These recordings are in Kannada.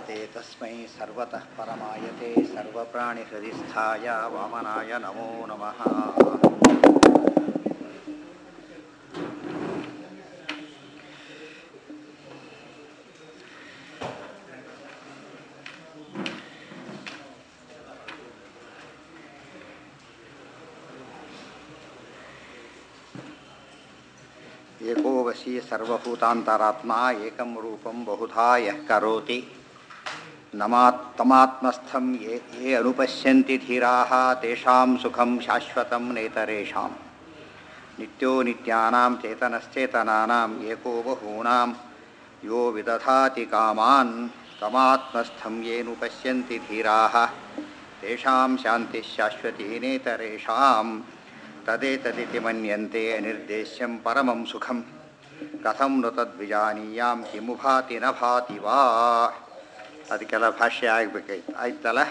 ते तस्मै सर्वतः परमायते सर्वप्राणिहृदिस्थाय वामनाय नमो नमः एको वशी सर्वभूतान्तरात्मा एकं रूपं बहुधा यः करोति नमात्तमात्मस्थं ये ये अनुपश्यन्ति धीराः तेषां सुखं शाश्वतं नेतरेषां नित्यो नित्यानां चेतनश्चेतनानाम् एको बहूनां यो विदधाति कामान् तमात्मस्थं येनुपश्यन्ति धीराः तेषां शान्तिः शाश्वती नेतरेषां तदेतदिति मन्यन्ते अनिर्देश्यं परमं सुखं कथं नु तद्विजानीयां किमु ಭಾತಿ ನ ಭಾತಿ ವಾ ಅದಕ್ಕೆಲ್ಲ ಭಾಷ್ಯ ಆಗಬೇಕಾಯ್ತು ಆಯ್ತಲ್ಲ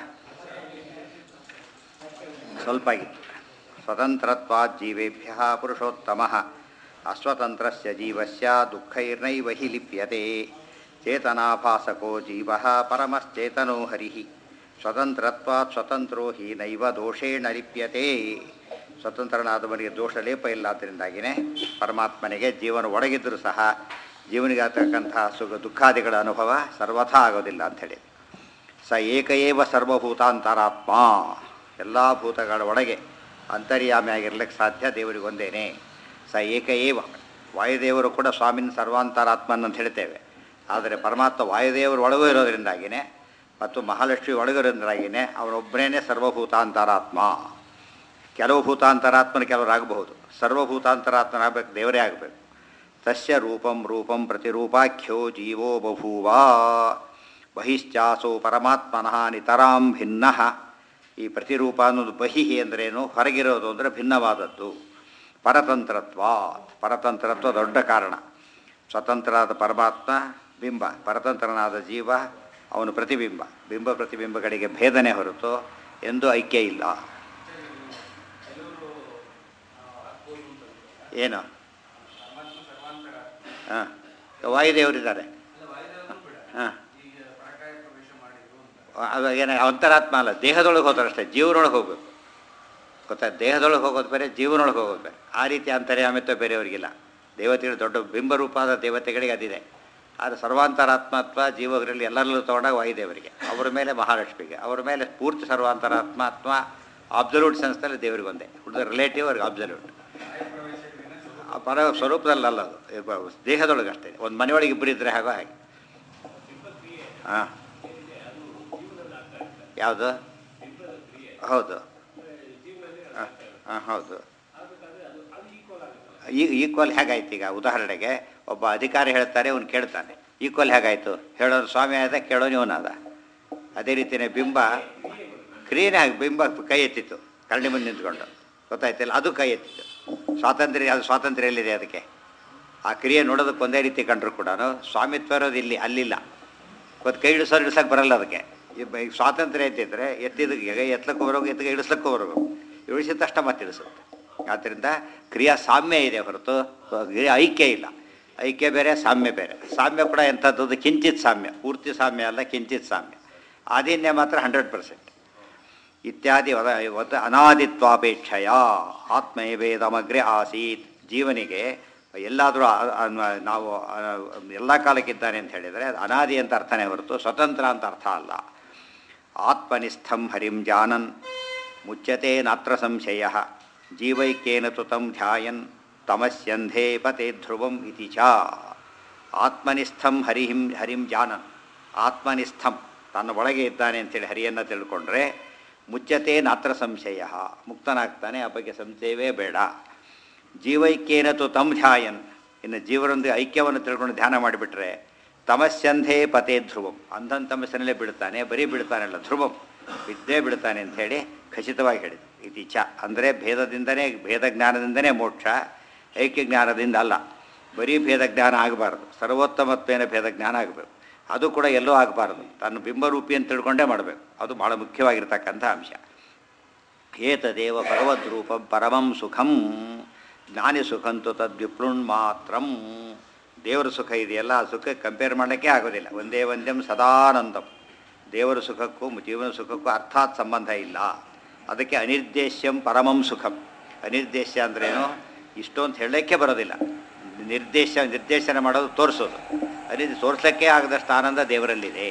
ಸ್ವಲ್ಪ ಆಗಿತ್ತು ಸ್ವತಂತ್ರತ್ವಾತ್ ಜೀವೇಭ್ಯ ಪುರುಷೋತ್ತಮ ಅಸ್ವತಂತ್ರಸ್ಯ ಜೀವಸ್ಯ ದುಃಖೈರ್ನೈವ ಹಿ ಲಿಪ್ಯತೆ ಚೇತನಾಭಾಸಕೋ ಜೀವ ಪರಮಶ್ಚೇತನೋ ಹರಿ ಸ್ವತಂತ್ರತ್ವಾತ್ ಸ್ವತಂತ್ರೋ ಹಿ ನೈವ ದೋಷೇಣ ಲಿಪ್ಯತೆ ಸ್ವತಂತ್ರನಾದವನಿಗೆ ದೋಷ ಲೇಪ ಇಲ್ಲ ಆದ್ದರಿಂದಾಗಿಯೇ ಪರಮಾತ್ಮನಿಗೆ ಜೀವನ ಒಳಗಿದ್ದರೂ ಸಹ ಜೀವನಿಗೆ ಆಗ್ತಕ್ಕಂತಹ ಸುಖ ದುಃಖಾದಿಗಳ ಅನುಭವ ಸರ್ವಥಾ ಆಗೋದಿಲ್ಲ ಅಂಥೇಳಿ ಸ ಏಕಏವ ಸರ್ವಭೂತಾಂತರಾತ್ಮ ಎಲ್ಲ ಭೂತಗಳ ಒಳಗೆ ಅಂತರ್ಯಾಮಿಯಾಗಿರ್ಲಿಕ್ಕೆ ಸಾಧ್ಯ ದೇವರಿಗೊಂದೇನೆ ಸ ಏಕಏವ ವಾಯುದೇವರು ಕೂಡ ಸ್ವಾಮಿನ ಸರ್ವಾಂತರಾತ್ಮನ್ ಅಂತ ಹೇಳ್ತೇವೆ ಆದರೆ ಪರಮಾತ್ಮ ವಾಯುದೇವರು ಒಳಗೂ ಇರೋದ್ರಿಂದಾಗಿಯೇ ಮತ್ತು ಮಹಾಲಕ್ಷ್ಮಿ ಒಳಗಿರೋದ್ರಿಂದಾಗಿಯೇ ಅವನೊಬ್ಬನೇ ಸರ್ವಭೂತಾಂತರಾತ್ಮ ಕೆಲವು ಭೂತಾಂತರಾತ್ಮನ ಕೆಲವರಾಗಬಹುದು ಸರ್ವಭೂತಾಂತರಾತ್ಮನಾಗಬೇಕು ದೇವರೇ ಆಗಬೇಕು ತಸ್ಯ ರೂಪಂ ರೂಪಂ ಪ್ರತಿರೂಪಾಖ್ಯೋ ಜೀವೋ ಬಭೂವ ಬಹಿಶ್ಚಾಸೋ ಪರಮಾತ್ಮನಃ ನಿತರಾಂ ಭಿನ್ನ ಈ ಪ್ರತಿರೂಪ ಅನ್ನೋದು ಬಹಿ ಅಂದ್ರೇನು ಹೊರಗಿರೋದು ಅಂದರೆ ಭಿನ್ನವಾದದ್ದು ಪರತಂತ್ರತ್ವ ಪರತಂತ್ರತ್ವ ದೊಡ್ಡ ಕಾರಣ ಸ್ವತಂತ್ರನಾದ ಪರಮಾತ್ಮ ಬಿಂಬ ಪರತಂತ್ರನಾದ ಜೀವ ಅವನು ಪ್ರತಿಬಿಂಬ ಬಿಂಬ ಪ್ರತಿಬಿಂಬಗಳಿಗೆ ಭೇದನೆ ಹೊರತು ಎಂದೂ ಐಕ್ಯ ಇಲ್ಲ ಏನು ಹಾಂ ವಾಯುದೇವರಿದ್ದಾರೆ ಹಾಂ ಅದು ಏನ ಅಂತರಾತ್ಮ ಅಲ್ಲ ದೇಹದೊಳಗೆ ಹೋದ್ರೆ ಅಷ್ಟೇ ಜೀವನೊಳಗೆ ಹೋಗ್ಬೇಕು ಗೊತ್ತಾ ದೇಹದೊಳಗೆ ಹೋಗೋದು ಬೇರೆ ಜೀವನೊಳಗೆ ಹೋಗೋದು ಬೇರೆ ಆ ರೀತಿ ಅಂತರ್ಯಾಮಿತ್ವ ಬೇರೆಯವರಿಗಿಲ್ಲ ದೇವತೆಗಳು ದೊಡ್ಡ ಬಿಂಬರೂಪಾದ ದೇವತೆಗಳಿಗೆ ಅದಿದೆ ಆದರೆ ಸರ್ವಾಂತರಾತ್ಮತ್ವ ಜೀವಗಳಲ್ಲಿ ಎಲ್ಲರಲ್ಲೂ ತೊಗೊಂಡಾಗ ವಾಯುದೇವರಿಗೆ ಅವರ ಮೇಲೆ ಮಹಾಲಕ್ಷ್ಮಿಗೆ ಅವರ ಮೇಲೆ ಪೂರ್ತಿ ಸರ್ವಾಂತರಾತ್ಮಾತ್ಮ ಅಬ್ಸಲ್ಯೂಟ್ ಸೆನ್ಸ್ನಲ್ಲಿ ದೇವರಿಗೊಂದೇ ಉಳಿದ ರಿಲೇಟಿವ್ ಅವ್ರಿಗೆ ಅಬ್ಸಲ್ಯೂಟ್ ಪರ ಸ್ವರೂಪದಲ್ಲಲ್ಲ ಅದು ದೇಹದೊಳಗೆ ಅಷ್ಟೇ ಒಂದು ಮನೆಯೊಳಗೆ ಇಬ್ಬರು ಇದ್ದರೆ ಹಾಗೋ ಹಾಗೆ ಹಾಂ ಯಾವುದು ಹೌದು ಹಾಂ ಹಾಂ ಹೌದು ಈ ಈಕ್ವಲ್ ಹೇಗಾಯ್ತು ಈಗ ಉದಾಹರಣೆಗೆ ಒಬ್ಬ ಅಧಿಕಾರಿ ಹೇಳ್ತಾರೆ ಇವನು ಕೇಳ್ತಾನೆ ಈಕ್ವಲ್ ಹೇಗಾಯಿತು ಹೇಳೋನು ಸ್ವಾಮಿ ಆದ ಕೇಳೋನು ಇವನಾದ ಅದೇ ರೀತಿಯೇ ಬಿಂಬ ಕ್ರಿಯೆನೇ ಆಗಿ ಬಿಂಬ ಕೈ ಎತ್ತಿತ್ತು ಕರಡಿ ಮುಂದೆ ನಿಂತ್ಕೊಂಡು ಗೊತ್ತಾಯ್ತಿಲ್ಲ ಅದು ಕೈ ಎತ್ತಿತ್ತು ಸ್ವಾತಂತ್ರ್ಯ ಅದು ಸ್ವಾತಂತ್ರ್ಯ ಎಲ್ಲಿದೆ ಅದಕ್ಕೆ ಆ ಕ್ರಿಯೆ ನೋಡೋದಕ್ಕೆ ಒಂದೇ ರೀತಿ ಕಂಡ್ರು ಕೂಡ ಸ್ವಾಮಿತ್ವ ಇರೋದು ಇಲ್ಲಿ ಅಲ್ಲಿಲ್ಲ ಇವತ್ತು ಕೈ ಇಳಿಸೋರು ಇಳಿಸೋಕೆ ಬರಲ್ಲ ಅದಕ್ಕೆ ಈ ಸ್ವಾತಂತ್ರ್ಯ ಎತ್ತಿದ್ರೆ ಎತ್ತಿದ್ದಕ್ಕೆ ಎತ್ತಲಕ್ಕೂ ಬರೋದು ಎತ್ತಿಗೆ ಇಳಿಸ್ಲಕ್ಕೂ ಬರೋದು ಇಳಿಸಿದ ತಕ್ಷಣ ಮತ್ತೆ ಇಳಿಸುತ್ತೆ ಆದ್ದರಿಂದ ಕ್ರಿಯಾ ಸಾಮ್ಯ ಇದೆ ಹೊರತು ಐಕ್ಯ ಇಲ್ಲ ಐಕ್ಯ ಬೇರೆ ಸಾಮ್ಯ ಬೇರೆ ಸಾಮ್ಯ ಕೂಡ ಎಂಥದ್ದು ಕಿಂಚಿತ್ ಸಾಮ್ಯ ಪೂರ್ತಿ ಸಾಮ್ಯ ಅಲ್ಲ ಕಿಂಚಿತ್ ಸಾಮ್ಯ ಆದಿನ್ಯ ಮಾತ್ರ ಹಂಡ್ರೆಡ್ ಪರ್ಸೆಂಟ್ ಇತ್ಯಾದಿ ವದ ವದ ಅನಾದಿತ್ವಾಪೇಕ್ಷೆಯ ಆತ್ಮೈವೇದಮಗ್ರೆ ಆಸೀತ್ ಜೀವನಿಗೆ ಎಲ್ಲಾದರೂ ನಾವು ಎಲ್ಲ ಕಾಲಕ್ಕಿದ್ದಾನೆ ಅಂತ ಹೇಳಿದರೆ ಅದು ಅನಾದಿ ಅಂತ ಅರ್ಥನೇ ಹೊರತು ಸ್ವತಂತ್ರ ಅಂತ ಅರ್ಥ ಅಲ್ಲ ಆತ್ಮನಿಷ್ಠಂ ಹರಿಂ ಜಾನನ್ ಮುಚ್ಯತೆ ನಾತ್ರ ಸಂಶಯ ಜೀವೈಕ್ಯೇನ ತು ತಂ ಧ್ಯಾಯನ್ ತಮಸ್ಯಂಧೇ ಪತೆ ಧ್ರುವಂ ಇತಿ ಚ ಆತ್ಮನಿಷ್ಠಂ ಹರಿಹಿಂ ಹರಿಂ ಜಾನನ್ ಆತ್ಮನಿಷ್ಠಂ ತನ್ನ ಒಳಗೆ ಇದ್ದಾನೆ ಅಂತೇಳಿ ಹರಿಯನ್ನು ತಿಳ್ಕೊಂಡ್ರೆ ಮುಚ್ಚತೆ ನಾತ್ರ ಸಂಶಯ ಮುಕ್ತನಾಗ್ತಾನೆ ಆ ಬಗ್ಗೆ ಸಂಶಯವೇ ಬೇಡ ಜೀವೈಕ್ಯೇನ ತು ತಂ ಧ್ಯಾಯನ್ ಇನ್ನು ಜೀವನೊಂದಿಗೆ ಐಕ್ಯವನ್ನು ತಿಳ್ಕೊಂಡು ಧ್ಯಾನ ಮಾಡಿಬಿಟ್ರೆ ತಮಸ್ಯಂಧೇ ಪತೆ ಧ್ರುವಂ ಅಂಧನ್ ತಮಸ್ಸನಲ್ಲೇ ಬಿಡ್ತಾನೆ ಬರೀ ಬಿಡ್ತಾನಲ್ಲ ಧ್ರುವಂ ಬಿದ್ದೇ ಬಿಡ್ತಾನೆ ಅಂಥೇಳಿ ಖಚಿತವಾಗಿ ಹೇಳಿದೆ ಇತಿ ಚ ಅಂದರೆ ಭೇದದಿಂದನೇ ಭೇದ ಜ್ಞಾನದಿಂದನೇ ಮೋಕ್ಷ ಐಕ್ಯ ಜ್ಞಾನದಿಂದ ಅಲ್ಲ ಬರೀ ಭೇದ ಜ್ಞಾನ ಆಗಬಾರ್ದು ಸರ್ವೋತ್ತಮತ್ವೇನ ಭೇದ ಜ್ಞಾನ ಆಗಬೇಕು ಅದು ಕೂಡ ಎಲ್ಲೂ ಆಗಬಾರ್ದು ತನ್ನ ಬಿಂಬರೂಪಿ ಅಂತ ತಿಳ್ಕೊಂಡೇ ಮಾಡಬೇಕು ಅದು ಭಾಳ ಮುಖ್ಯವಾಗಿರ್ತಕ್ಕಂಥ ಅಂಶ ಏತದೇವ ಭಗವದ್ರೂಪಂ ಪರಮಂ ಸುಖಂ ಜ್ಞಾನಿ ಸುಖಂತು ತದ್ವಿಪ್ಲುಣ್ ಮಾತ್ರಂ ದೇವರ ಸುಖ ಇದೆಯಲ್ಲ ಆ ಸುಖಕ್ಕೆ ಕಂಪೇರ್ ಮಾಡೋಕ್ಕೆ ಆಗೋದಿಲ್ಲ ಒಂದೇ ಒಂದೆಂ ಸದಾನಂದಂ ದೇವರ ಸುಖಕ್ಕೂ ಜೀವನ ಸುಖಕ್ಕೂ ಅರ್ಥಾತ್ ಸಂಬಂಧ ಇಲ್ಲ ಅದಕ್ಕೆ ಅನಿರ್ದೇಶ್ಯಂ ಪರಮಂ ಸುಖಂ ಅನಿರ್ದೇಶ್ಯ ಅಂದ್ರೇನು ಇಷ್ಟು ಅಂತ ಹೇಳೋಕ್ಕೆ ಬರೋದಿಲ್ಲ ನಿರ್ದೇಶ ನಿರ್ದೇಶನ ಮಾಡೋದು ತೋರಿಸೋದು ಅದೇ ತೋರ್ಸೋಕ್ಕೆ ಆಗದಷ್ಟು ಆನಂದ ದೇವರಲ್ಲಿದೆ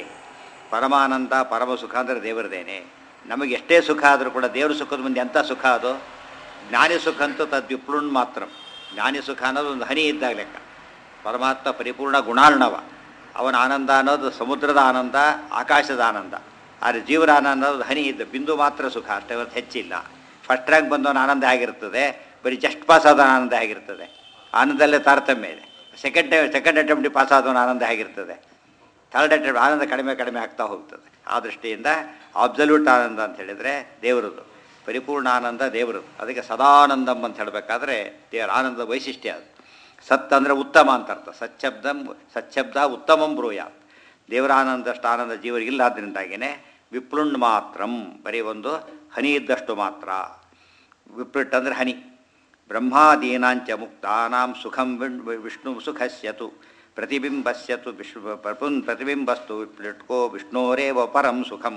ಪರಮಾನಂದ ಪರಮ ಸುಖ ಅಂದರೆ ದೇವರದೇನೆ ನಮಗೆ ಎಷ್ಟೇ ಸುಖ ಆದರೂ ಕೂಡ ದೇವರ ಸುಖದ ಮುಂದೆ ಎಂಥ ಸುಖ ಅದು ಜ್ಞಾನಿ ಸುಖ ಅಂತೂ ತದ್ವಿಪ್ಲುಣ್ ಮಾತ್ರ ಜ್ಞಾನಿ ಸುಖ ಅನ್ನೋದು ಒಂದು ಹನಿ ಇದ್ದಾಗ ಲೆಕ್ಕ ಪರಮಾತ್ಮ ಪರಿಪೂರ್ಣ ಗುಣಾರ್ಣವ ಅವನ ಆನಂದ ಅನ್ನೋದು ಸಮುದ್ರದ ಆನಂದ ಆಕಾಶದ ಆನಂದ ಆದರೆ ಜೀವನ ಆನಂದ ಅನ್ನೋದು ಹನಿ ಇದ್ದ ಬಿಂದು ಮಾತ್ರ ಸುಖ ಅಷ್ಟೇ ಹೊರತು ಹೆಚ್ಚಿಲ್ಲ ಫಸ್ಟ್ ರ್ಯಾಂಕ್ ಬಂದವನ ಆನಂದ ಆಗಿರ್ತದೆ ಬರೀ ಜಸ್ಟ್ ಪಾಸ್ ಆದ ಆನಂದ ಆಗಿರ್ತದೆ ಆನಂದಲ್ಲೇ ತಾರತಮ್ಯ ಇದೆ ಸೆಕೆಂಡ್ ಸೆಕೆಂಡ್ ಅಟೆಂಪ್ಟ್ ಪಾಸ್ ಆದವನ ಆನಂದ ಆಗಿರ್ತದೆ ಥರ್ಡ್ ಅಟೆಂಪ್ಟ್ ಆನಂದ ಕಡಿಮೆ ಕಡಿಮೆ ಆಗ್ತಾ ಹೋಗ್ತದೆ ಆ ದೃಷ್ಟಿಯಿಂದ ಅಬ್ಸಲ್ಯೂಟ್ ಆನಂದ ಅಂತ ಹೇಳಿದರೆ ದೇವರದು ಪರಿಪೂರ್ಣ ಆನಂದ ದೇವರದು ಅದಕ್ಕೆ ಸದಾನಂದಂ ಅಂತ ಹೇಳಬೇಕಾದ್ರೆ ದೇವರ ಆನಂದದ ವೈಶಿಷ್ಟ್ಯ ಅದು ಸತ್ ಅಂದರೆ ಉತ್ತಮ ಅಂತ ಅರ್ಥ ಸಚ್ಛಬ್ದಂ ಸಚ್ಛಬ್ದ ಉತ್ತಮಂ ಬ್ರೂಯ ದೇವರ ಆನಂದಷ್ಟು ಆನಂದ ಜೀವರಿಗಿಲ್ಲ ಆದ್ದರಿಂದಾಗಿಯೇ ವಿಪ್ಲುಣ್ ಮಾತ್ರಂ ಬರೀ ಒಂದು ಹನಿ ಇದ್ದಷ್ಟು ಮಾತ್ರ ವಿಪ್ಲುಟ್ ಅಂದರೆ ಹನಿ ಬ್ರಹ್ಮಾದೀನಾಂಚ ಮುಕ್ತಾನಾಂ ಸುಖಂ ವಿಣ್- ವಿಷ್ಣು ಸುಖಸ್ಯತು ಪ್ರತಿಬಿಂಬಸ್ಯತು ವಿಶ್ವ ಪ್ರಪುನ್ ಪ್ರತಿಬಿಂಬಸ್ತು ವಿಪ್ಲುಟ್ಕೋ ವಿಷ್ಣೋರೇವ ಪರಂ ಸುಖಂ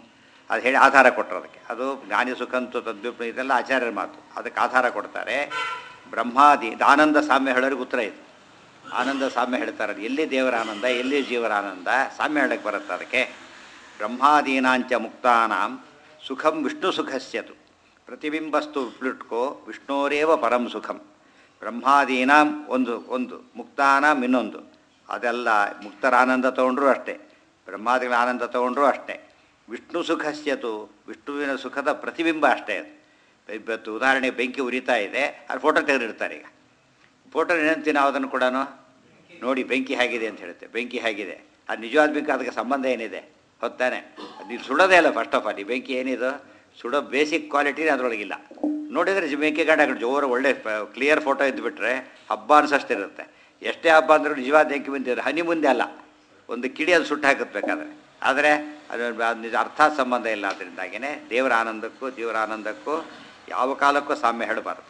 ಅದು ಹೇಳಿ ಆಧಾರ ಕೊಟ್ಟರು ಅದಕ್ಕೆ ಅದು ಜ್ಞಾನಿ ಸುಖಂತು ತದ್ವಿಪ್ ಇದೆಲ್ಲ ಆಚಾರ್ಯರ ಮಾತು ಅದಕ್ಕೆ ಆಧಾರ ಕೊಡ್ತಾರೆ ಬ್ರಹ್ಮಾದಿ ಇದು ಆನಂದ ಸಾಮ್ಯ ಹೇಳೋರಿಗೆ ಉತ್ತರ ಇದು ಆನಂದ ಸಾಮ್ಯ ಹೇಳ್ತಾರೆ ಅದು ಎಲ್ಲಿ ದೇವರ ಆನಂದ ಎಲ್ಲಿ ಜೀವರ ಆನಂದ ಸಾಮ್ಯ ಹೇಳಕ್ಕೆ ಬರುತ್ತೆ ಅದಕ್ಕೆ ಬ್ರಹ್ಮಾದೀನಾಂಚ ಮುಕ್ತಾನಾಂ ಸುಖಂ ವಿಷ್ಣು ಸುಖಸ್ಯತು ಪ್ರತಿಬಿಂಬಸ್ತು ವಿಪ್ಲುಟ್ಕೋ ವಿಷ್ಣೋರೇವ ಪರಂ ಸುಖಂ ಬ್ರಹ್ಮಾದೀನಾಂ ಒಂದು ಒಂದು ಮುಕ್ತಾನಾಂ ಇನ್ನೊಂದು ಅದೆಲ್ಲ ಮುಕ್ತರ ಆನಂದ ತಗೊಂಡ್ರೂ ಅಷ್ಟೇ ಬ್ರಹ್ಮಾದಿಗಳ ಆನಂದ ತಗೊಂಡ್ರೂ ಅಷ್ಟೇ ವಿಷ್ಣು ಸುಖಸ್ಯತು ವಿಷ್ಣುವಿನ ಸುಖದ ಪ್ರತಿಬಿಂಬ ಅಷ್ಟೇ ಅದು ಇವತ್ತು ಉದಾಹರಣೆಗೆ ಬೆಂಕಿ ಉರಿತಾ ಇದೆ ಅದು ಫೋಟೋ ತೆಗೆದಿರ್ತಾರೆ ಈಗ ಫೋಟೋ ಏನಂತೀವಿ ನಾವು ಅದನ್ನು ಕೂಡ ನೋಡಿ ಬೆಂಕಿ ಹೇಗಿದೆ ಅಂತ ಹೇಳುತ್ತೆ ಬೆಂಕಿ ಹೇಗಿದೆ ಅದು ನಿಜವಾದ ಬೆಂಕಿ ಅದಕ್ಕೆ ಸಂಬಂಧ ಏನಿದೆ ಹೊತ್ತಾನೆ ನೀವು ಸುಡೋದೇ ಅಲ್ಲ ಫಸ್ಟ್ ಆಫ್ ಆಲ್ ಈ ಬೆಂಕಿ ಏನಿದು ಸುಡೋ ಬೇಸಿಕ್ ಕ್ವಾಲಿಟಿನೇ ಅದರೊಳಗಿಲ್ಲ ನೋಡಿದರೆ ಜಿ- ಬೆಂಕಿ ಗಂಡ ಜೋರು ಒಳ್ಳೆ ಕ್ಲಿಯರ್ ಫೋಟೋ ಇದ್ದುಬಿಟ್ರೆ ಹಬ್ಬ ಅನ್ಸಷ್ಟಿರುತ್ತೆ ಎಷ್ಟೇ ಹಬ್ಬ ಅಂದರೂ ನಿಜವಾದ ಬೆಂಕಿ ಮುಂದೆ ಹನಿ ಮುಂದೆ ಅಲ್ಲ ಒಂದು ಕಿಡಿ ಅದು ಸುಟ್ಟು ಹಾಕತ್ಬೇಕಾದ್ರೆ ಆದರೆ ಅದು ಅದು ನಿಜ ಅರ್ಥ ಸಂಬಂಧ ಇಲ್ಲ ಅದರಿಂದಾಗಿಯೇ ದೇವರ ಆನಂದಕ್ಕೂ ದೇವರ ಆನಂದಕ್ಕೂ ಯಾವ ಕಾಲಕ್ಕೂ ಸಾಮ್ಯ ಹೇಳಬಾರದು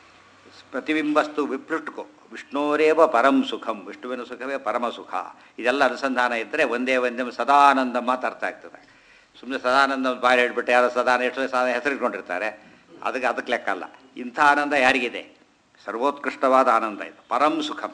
ಪ್ರತಿಬಿಂಬಸ್ತು ವಿಪ್ಲುಟ್ಕೋ ವಿಷ್ಣೋರೇವ ಪರಂ ಸುಖಂ ವಿಷ್ಣುವಿನ ಸುಖವೇ ಪರಮ ಸುಖ ಇದೆಲ್ಲ ಅನುಸಂಧಾನ ಇದ್ದರೆ ಒಂದೇ ಒಂದೇ ಸದಾನಂದ ಮಾತು ಅರ್ಥ ಆಗ್ತದೆ ಸುಮ್ಮನೆ ಸದಾನಂದ ಬಾರಿ ಹೇಳ್ಬಿಟ್ಟು ಯಾರೋ ಸದಾನ ಎಷ್ಟು ಸದಾ ಹೆಸರಿಟ್ಕೊಂಡಿರ್ತಾರೆ ಅದಕ್ಕೆ ಅದಕ್ಕೆ ಲೆಕ್ಕ ಅಲ್ಲ ಇಂಥ ಆನಂದ ಯಾರಿಗಿದೆ ಸರ್ವೋತ್ಕೃಷ್ಟವಾದ ಆನಂದ ಇದು ಪರಂ ಸುಖಂ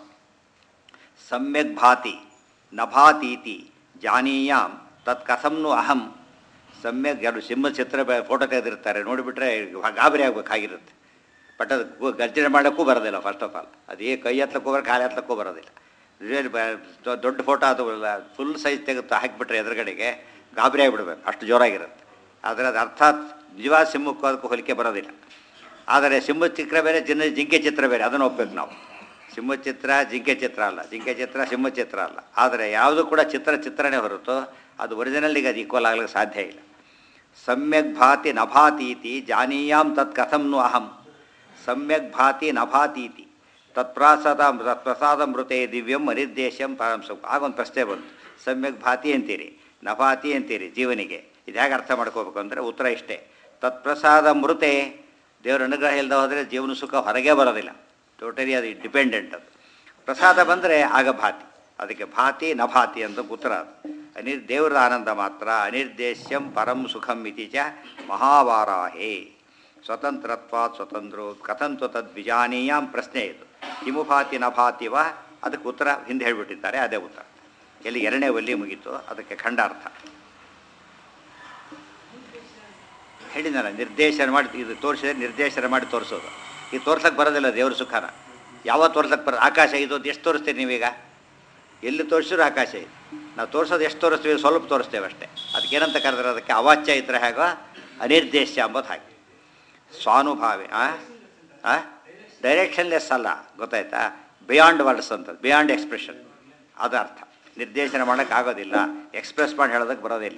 ಸಮ್ಯಕ್ ಭಾತಿ ನ ಭಾತೀತಿ ಜಾನೀಯಾಂ ತತ್ ಕಥಂನು ಅಹಂ ಸಮ್ಯಕ್ ಎರಡು ಸಿಂಹ ಚಿತ್ರ ಬ- ಫೋಟೋ ತೆಗೆದಿರ್ತಾರೆ ನೋಡಿಬಿಟ್ರೆ ಗಾಬರಿ ಆಗ್ಬೇಕಾಗಿರುತ್ತೆ ಬಟ್ ಅದು ಗು- ಗರ್ಜನೆ ಮಾಡೋಕ್ಕೂ ಬರೋದಿಲ್ಲ ಫಸ್ಟ್ ಆಫ್ ಆಲ್ ಅದೇ ಕೈ ಹತ್ಲಕ್ಕೂ ಬರೋ ಕಾಲು ಹತ್ಲಕ್ಕೂ ಬರೋದಿಲ್ಲ ರಿಯಲ್ ಬ- ದೊ- ದೊಡ್ಡ ಫೋಟೋ ಅದು ಫುಲ್ ಸೈಜ್ ತೆಗೆದು ಹಾಕಿಬಿಟ್ರೆ ಎದುರುಗಡೆಗೆ ಗಾಬರಿ ಆಗಿಬಿಡ್ಬೇಕು ಅಷ್ಟು ಜೋರಾಗಿರುತ್ತೆ ಆದರೆ ಅದು ಅರ್ಥಾತ್ ನಿಜವಾದ ಸಿಂಹಕ್ಕೂ ಅದಕ್ಕೂ ಹೋಲಿಕೆ ಬರೋದಿಲ್ಲ ಆದರೆ ಸಿಂಹ ಚಿತ್ರ ಬೇರೆ ಜಿನ್ನ ಜಿಂಕೆ ಚಿತ್ರ ಬೇರೆ ಅದನ್ನು ಒಪ್ಬೇಕು ನಾವು ಸಿಂಹ ಚಿತ್ರ ಜಿಂಕೆ ಚಿತ್ರ ಅಲ್ಲ ಜಿಂಕೆ ಚಿತ್ರ ಸಿಂಹ ಚಿತ್ರ ಅಲ್ಲ ಆದರೆ ಯಾವುದು ಕೂಡ ಚಿತ್ರ ಚಿತ್ರನೇ ಹೊರತು ಅದು ಒರಿಜಿನಲ್ಗೆ ಅದು ಈಕ್ವಲ್ ಆಗ್ಲಿಕ್ಕೆ ಸಾಧ್ಯ ಇಲ್ಲ ಸಮ್ಯಕ್ ಭಾತಿ ನಭಾತೀತಿ ಜಾನೀಯಾಂ ತತ್ ಕಥಂನು ಅಹಂ ಸಮ್ಯಕ್ ಭಾತಿ ನಭಾತೀತಿ ತತ್ಪ್ರಾಸದ ತತ್ಪ್ರಸಾದ ಮೃತೆ ದಿವ್ಯಂ ಅನಿರ್ದೇಶಂ ಪರಂ ಸುಖ ಆಗೊಂದು ಪ್ರಶ್ನೆ ಬಂತು ಸಮ್ಯಕ್ ಭಾತಿ ಅಂತೀರಿ ನಭಾತಿ ಅಂತೀರಿ ಜೀವನಿಗೆ ಇದು ಹೇಗೆ ಅರ್ಥ ಮಾಡ್ಕೋಬೇಕು ಅಂದರೆ ಉತ್ತರ ಇಷ್ಟೇ ತತ್ಪ್ರಸಾದ ಮೃತೆ ದೇವರ ಅನುಗ್ರಹ ಇಲ್ಲದೆ ಹೋದರೆ ಜೀವನ ಸುಖ ಹೊರಗೆ ಬರೋದಿಲ್ಲ ಟೋಟಲಿ ಅದು ಡಿಪೆಂಡೆಂಟ್ ಅದು ಪ್ರಸಾದ ಬಂದರೆ ಆಗ ಭಾತಿ ಅದಕ್ಕೆ ಭಾತಿ ನಭಾತಿ ಅಂತ ಉತ್ತರ ಅದು ಅನಿರ್ ದೇವರ ಆನಂದ ಮಾತ್ರ ಅನಿರ್ದೇಶ್ಯಂ ಪರಂ ಸುಖಂ ಇತಿ ಚ ಮಹಾವಾರಾಹೇ ಸ್ವತಂತ್ರತ್ವಾತ್ ಸ್ವತಂತ್ರೋ ಕಥಂತು ತದ್ವಿಜಾನೀಯಾಂ ಪ್ರಶ್ನೆ ಇದು ಕಿಮು ಭಾತಿ ನ ಭಾತಿ ವ ಅದಕ್ಕೆ ಉತ್ತರ ಹಿಂದೆ ಹೇಳಿಬಿಟ್ಟಿದ್ದಾರೆ ಅದೇ ಉತ್ತರ ಎಲ್ಲಿ ಎರಡನೇ ಒಲ್ಲಿ ಮುಗೀತು ಅದಕ್ಕೆ ಖಂಡಾರ್ಥ ಹೇಳಿದ್ನಲ್ಲ ನಿರ್ದೇಶನ ಮಾಡಿ ಇದು ತೋರಿಸಿದ್ರೆ ನಿರ್ದೇಶನ ಮಾಡಿ ತೋರಿಸೋದು ಈಗ ತೋರ್ಸಕ್ಕೆ ಬರೋದಿಲ್ಲ ದೇವ್ರ ಸುಖನ ಯಾವಾಗ ತೋರ್ಸಕ್ಕೆ ಬರೋದು ಆಕಾಶ ಇದು ಅಂತ ಎಷ್ಟು ತೋರಿಸ್ತೀರಿ ನೀವೀಗ ಎಲ್ಲಿ ತೋರಿಸಿದ್ರು ಆಕಾಶ ಇದೆ ನಾವು ತೋರಿಸೋದು ಎಷ್ಟು ತೋರಿಸ್ತೀವಿ ಸ್ವಲ್ಪ ತೋರಿಸ್ತೇವೆ ಅಷ್ಟೇ ಅದಕ್ಕೆ ಏನಂತ ಕರೆದ್ರೆ ಅದಕ್ಕೆ ಅವಾಚ್ಯ ಇದ್ರೆ ಹೇಗೋ ಅನಿರ್ದೇಶ್ಯ ಅಂಬೋದು ಹಾಗೆ ಸ್ವಾನುಭಾವಿ ಆ ಡೈರೆಕ್ಷನ್ಲೆಸ್ ಅಲ್ಲ ಗೊತ್ತಾಯ್ತಾ ಬಿಯಾಂಡ್ ವರ್ಡ್ಸ್ ಅಂತ ಬಿಯಾಂಡ್ ಎಕ್ಸ್ಪ್ರೆಷನ್ ಅದು ಅರ್ಥ ನಿರ್ದೇಶನ ಮಾಡೋಕ್ಕೆ ಆಗೋದಿಲ್ಲ ಎಕ್ಸ್ಪ್ರೆಸ್ ಮಾಡಿ ಹೇಳೋದಕ್ಕೆ ಬರೋದಿಲ್ಲ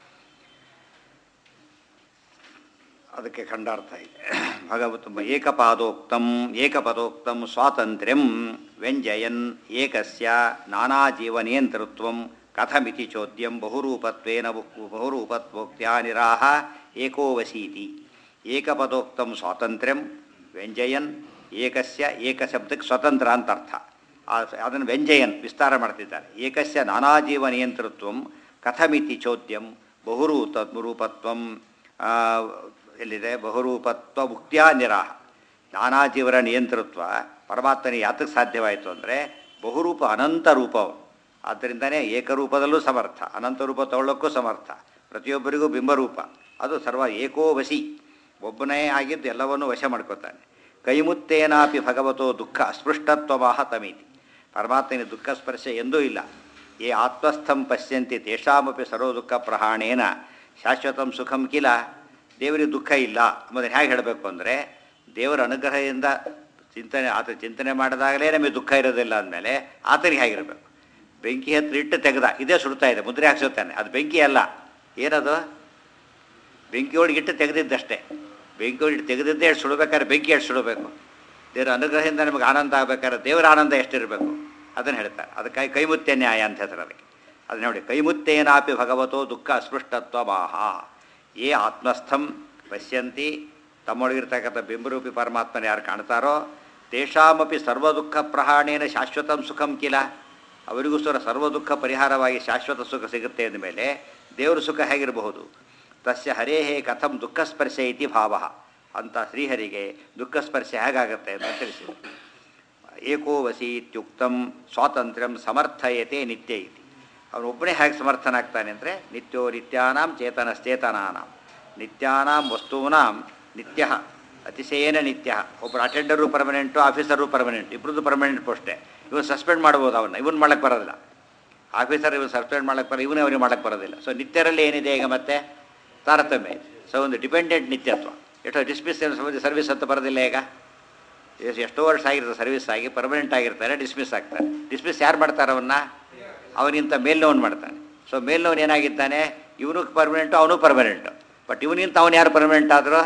ಅದಕ್ಕೆ ಖಂಡಾರ್ಥ ಇದೆ ಭಗವತ್ ಏಕಪಾದೋಕ್ತಂ ಏಕಪದೋಕ್ತಂ ಸ್ವಾತಂತ್ರ್ಯಂ ವ್ಯಂಜಯನ್ ಏಕಸ್ಯ ನಾನಾ ಜೀವನೇಂತೃತ್ವಂ ಕಥಮಿತಿ ಚೋದ್ಯಂ ಬಹುರೂಪತ್ವೇನ ಬಹು- ಬಹುರೂಪತ್ವೋಕ್ತ್ಯಾ ನಿರಾಹ ಏಕೋವಸೀತಿ ಏಕಪದೋಕ್ತಂ ಸ್ವಾತಂತ್ರ್ಯಂ ವ್ಯಂಜಯನ್ ಏಕಸ್ಯ ಏಕಶಬ್ದಕ್ಕೆ ಸ್ವತಂತ್ರ ಅಂತ ಅರ್ಥ ಆ- ಅದನ್ನು ವ್ಯಂಜಯನ್ ವಿಸ್ತಾರ ಮಾಡ್ತಿದ್ದಾರೆ ಏಕಸ್ಯ ನಾನಾ ಜೀವ ನಿಯಂತೃತ್ವಂ ಕಥಮಿತಿ ಚೋದ್ಯಂ ಬಹುರೂ ತದ್ರೂಪತ್ವಂ ಆ, ಎಲ್ಲಿದೆ ಬಹುರೂಪತ್ವ ಮುಕ್ತಿಯ ನಿರಾಹ ನಾನಾ ಜೀವರ ನಿಯಂತೃತ್ವ ಪರಮಾತ್ಮನಿಗೆ ಯಾತಕ್ಕೆ ಸಾಧ್ಯವಾಯಿತು ಅಂದರೆ ಬಹುರೂಪ ಅನಂತ ರೂಪ ಅವನು ಆದ್ದರಿಂದನೇ ಏಕರೂಪದಲ್ಲೂ ಸಮರ್ಥ ಅನಂತ ರೂಪ ತಗೊಳ್ಳೋಕ್ಕೂ ಸಮರ್ಥ ಪ್ರತಿಯೊಬ್ಬರಿಗೂ ಬಿಂಬರೂಪ ಅದು ಸರ್ವ ಏಕೋ ವಸಿ ಒಬ್ಬನೇ ಆಗಿದ್ದು ಎಲ್ಲವನ್ನೂ ವಶ ಮಾಡ್ಕೋತಾನೆ ಕೈಮುತ್ತೇನಾಪಿ ಭಗವತೋ ದುಃಖ ಅಸ್ಪೃಷ್ಟತ್ವವಾಹ ತಮೀತಿ ಪರಮಾತ್ಮನ ದುಃಖ ಸ್ಪರ್ಶ ಎಂದೂ ಇಲ್ಲ ಏ ಆತ್ಮಸ್ಥಂ ಪಶ್ಯಂತಿ ತೇಷಾಮಪಿ ಸರ್ವ ದುಃಖ ಪ್ರಹಾಣೇನ ಶಾಶ್ವತಂ ಸುಖಂ ಕಿಲ ದೇವರಿಗೆ ದುಃಖ ಇಲ್ಲ ಮೊದಲು ಹೇಗೆ ಹೇಳಬೇಕು ಅಂದರೆ ದೇವರ ಅನುಗ್ರಹದಿಂದ ಚಿಂತನೆ ಆತ ಚಿಂತನೆ ಮಾಡಿದಾಗಲೇ ನಮಗೆ ದುಃಖ ಇರೋದಿಲ್ಲ ಅಂದಮೇಲೆ ಆತನಿಗೆ ಹೇಗಿರಬೇಕು ಬೆಂಕಿ ಹತ್ರ ಇಟ್ಟು ತೆಗೆದ ಇದೇ ಸುಡ್ತಾ ಇದೆ ಮುದ್ರೆ ಹಾಕ್ಸುತ್ತಾನೆ ಅದು ಬೆಂಕಿ ಅಲ್ಲ ಏನದು ಬೆಂಕಿ ಒಳಗೆ ಇಟ್ಟು ತೆಗೆದಿದ್ದಷ್ಟೇ ಬೆಂಕಿ ಒಳಗೆ ಇಟ್ಟು ತೆಗೆದಿದ್ದೇ ಎಷ್ಟು ಸುಡಬೇಕಾದ್ರೆ ಬೆಂಕಿ ಎಷ್ಟು ಸುಡಬೇಕು ದೇವರ ಅನುಗ್ರಹದಿಂದ ನಮಗೆ ಆನಂದ ಆಗಬೇಕಾದ್ರೆ ದೇವರ ಆನಂದ ಎಷ್ಟಿರಬೇಕು ಅದನ್ನು ಹೇಳ್ತಾರೆ ಅದಕ್ಕಾಗಿ ಕೈಮುತ್ಯ ನ್ಯಾಯ ಅಂತ ಹೆಸರು ಅದಕ್ಕೆ ಅದು ನೋಡಿ ಕೈಮುತ್ತೇನಾಪಿ ಭಗವತೋ ದುಃಖ ಅಸ್ಪೃಷ್ಟತ್ವ ಮಾಹ ಏ ಆತ್ಮಸ್ಥಂ ಪಶ್ಯಂತಿ ತಮ್ಮೊಳಗಿರ್ತಕ್ಕಂಥ ಬಿಂಬರೂಪಿ ಪರಮಾತ್ಮನ ಯಾರು ಕಾಣ್ತಾರೋ ತೇಷಾಮಪಿ ಸರ್ವ ದುಃಖ ಪ್ರಹಾಣೇನ ಶಾಶ್ವತಂ ಸುಖಂ ಕಿಲ ಅವರಿಗೂ ಸಹ ಸರ್ವ ದುಃಖ ಪರಿಹಾರವಾಗಿ ಶಾಶ್ವತ ಸುಖ ಸಿಗುತ್ತೆ ಅಂದಮೇಲೆ ದೇವರ ಸುಖ ಹೇಗಿರಬಹುದು ತಸ್ಯ ಹರೇಹೇ ಕಥಂ ದುಃಖ ಸ್ಪರ್ಶ ಇತಿ ಭಾವ ಅಂತ ಶ್ರೀಹರಿಗೆ ದುಃಖ ಸ್ಪರ್ಶ ಹೇಗಾಗತ್ತೆ ಅಂತ ತಿಳಿಸಿದರು ಏಕೋ ವಸಿ ಇತ್ಯುಕ್ತಂ ಸ್ವಾತಂತ್ರ್ಯಂ ಸಮರ್ಥಯತೆ ನಿತ್ಯ ಇತಿ ಅವನು ಒಬ್ಬನೇ ಹೇಗೆ ಸಮರ್ಥನಾಗ್ತಾನೆ ಅಂದರೆ ನಿತ್ಯೋ ನಿತ್ಯಾನಾಂ ಚೇತನಶ್ಚೇತನಾನಾಂ ನಿತ್ಯಾನಾಂ ವಸ್ತೂನಾಂ ನಿತ್ಯ ಅತಿಶಯೇನ ನಿತ್ಯ ಒಬ್ಬರು ಅಟೆಂಡರು ಪರ್ಮನೆಂಟು ಆಫೀಸರು ಪರ್ಮನೆಂಟ್ ಇಬ್ಬರದ್ದು ಪರ್ಮನೆಂಟ್ ಪೋಸ್ಟೇ ಇವನು ಸಸ್ಪೆಂಡ್ ಮಾಡ್ಬೋದು ಅವನ್ನ ಇವನು ಮಾಡಕ್ಕೆ ಬರೋದಿಲ್ಲ ಆಫೀಸರ್ ಇವನು ಸಸ್ಪೆಂಡ್ ಮಾಡಕ್ಕೆ ಬರೋ ಇವನೇ ಅವನಿಗೆ ಮಾಡಕ್ಕೆ ಬರೋದಿಲ್ಲ ಸೊ ನಿತ್ಯರಲ್ಲಿ ಏನಿದೆ ಈಗ ಮತ್ತೆ ತಾರತಮ್ಯ ಇದೆ ಸೊ ಒಂದು ಡಿಪೆಂಡೆಂಟ್ ನಿತ್ಯತ್ವ ಎಷ್ಟೋ ಡಿಸ್ಮಿಸ್ ಸರ್ವಿಸ್ ಅಂತ ಬರೋದಿಲ್ಲ ಈಗ ಎಸ್- ಎಷ್ಟೋ ವರ್ಷ ಆಗಿರ್ತದೆ ಸರ್ವಿಸ್ ಆಗಿ ಪರ್ಮನೆಂಟ್ ಆಗಿರ್ತಾರೆ ಡಿಸ್ಮಿಸ್ ಆಗ್ತಾರೆ ಡಿಸ್ಮಿಸ್ ಯಾರು ಮಾಡ್ತಾರೆ ಅವನ್ನ ಅವನಿಂತ ಮೇಲ್ನವನು ಮಾಡ್ತಾನೆ ಸೊ ಮೇಲ್ನವನು ಏನಾಗಿದ್ದಾನೆ ಇವನು ಪರ್ಮನೆಂಟು ಅವನು ಪರ್ಮನೆಂಟು ಬಟ್ ಇವನಿಂತ ಅವನು ಯಾರು ಪರ್ಮನೆಂಟ್ ಆದರೂ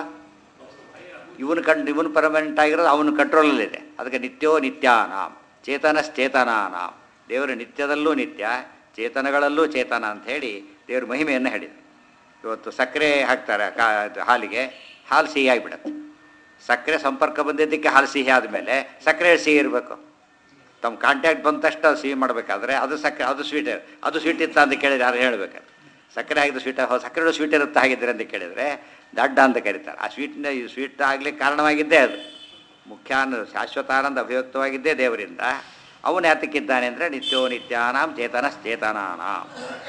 ಇವನು ಕಂಡು ಇವನು ಪರ್ಮನೆಂಟ್ ಆಗಿರೋದು ಅವನ ಕಂಟ್ರೋಲಲ್ಲಿದೆ ಅದಕ್ಕೆ ನಿತ್ಯೋ ನಿತ್ಯಾನಾಂ ಚೇತನಶ್ಚೇತನಾನಾಂ ದೇವರು ನಿತ್ಯದಲ್ಲೂ ನಿತ್ಯ ಚೇತನಗಳಲ್ಲೂ ಚೇತನ ಅಂತ ಹೇಳಿ ದೇವ್ರ ಮಹಿಮೆಯನ್ನು ಹೇಳಿದೆ ಇವತ್ತು ಸಕ್ಕರೆ ಹಾಕ್ತಾರೆ ಕಾ ಇದು ಹಾಲಿಗೆ ಹಾಲು ಸಿಹಿ ಆಗಿಬಿಡುತ್ತೆ ಸಕ್ಕರೆ ಸಂಪರ್ಕ ಬಂದಿದ್ದಕ್ಕೆ ಹಾಲು ಸಿಹಿ ಆದಮೇಲೆ ಸಕ್ಕರೆ ಸಿಹಿ ಇರಬೇಕು ತಮ್ಮ ಕಾಂಟ್ಯಾಕ್ಟ್ ಬಂದ ತಕ್ಷಣ ಅದು ಸಿಹಿ ಮಾಡಬೇಕಾದ್ರೆ ಅದು ಸಕ್ಕರೆ ಅದು ಸ್ವೀಟ್ ಅದು ಸ್ವೀಟ್ ಇತ್ತ ಅಂತ ಕೇಳಿದ್ರೆ ಯಾರು ಹೇಳಬೇಕಾದ್ರೆ ಸಕ್ಕರೆ ಆಗಿದ್ದು ಸ್ವೀಟ್ ಸಕ್ಕರೆ ಸ್ವೀಟ್ ಇರುತ್ತೆ ಹಾಗಿದ್ರೆ ಅಂತ ಕೇಳಿದರೆ ದಡ್ಡ ಅಂತ ಕರೀತಾರೆ ಆ ಸ್ವೀಟ್ನ ಈ ಸ್ವೀಟ್ ಆಗಲಿಕ್ಕೆ ಕಾರಣವಾಗಿದ್ದೇ ಅದು ಮುಖ್ಯ ಅನ್ನೋದು ಶಾಶ್ವತ ಆನಂದ ಅಭಿವ್ಯಕ್ತವಾಗಿದ್ದೇ ದೇವರಿಂದ ಅವನು ಯಾತಕ್ಕಿದ್ದಾನೆ ಅಂದರೆ ನಿತ್ಯೋ ನಿತ್ಯಾನಾಂ ಚೇತನಶ್ಚೇತನಾನಾಂ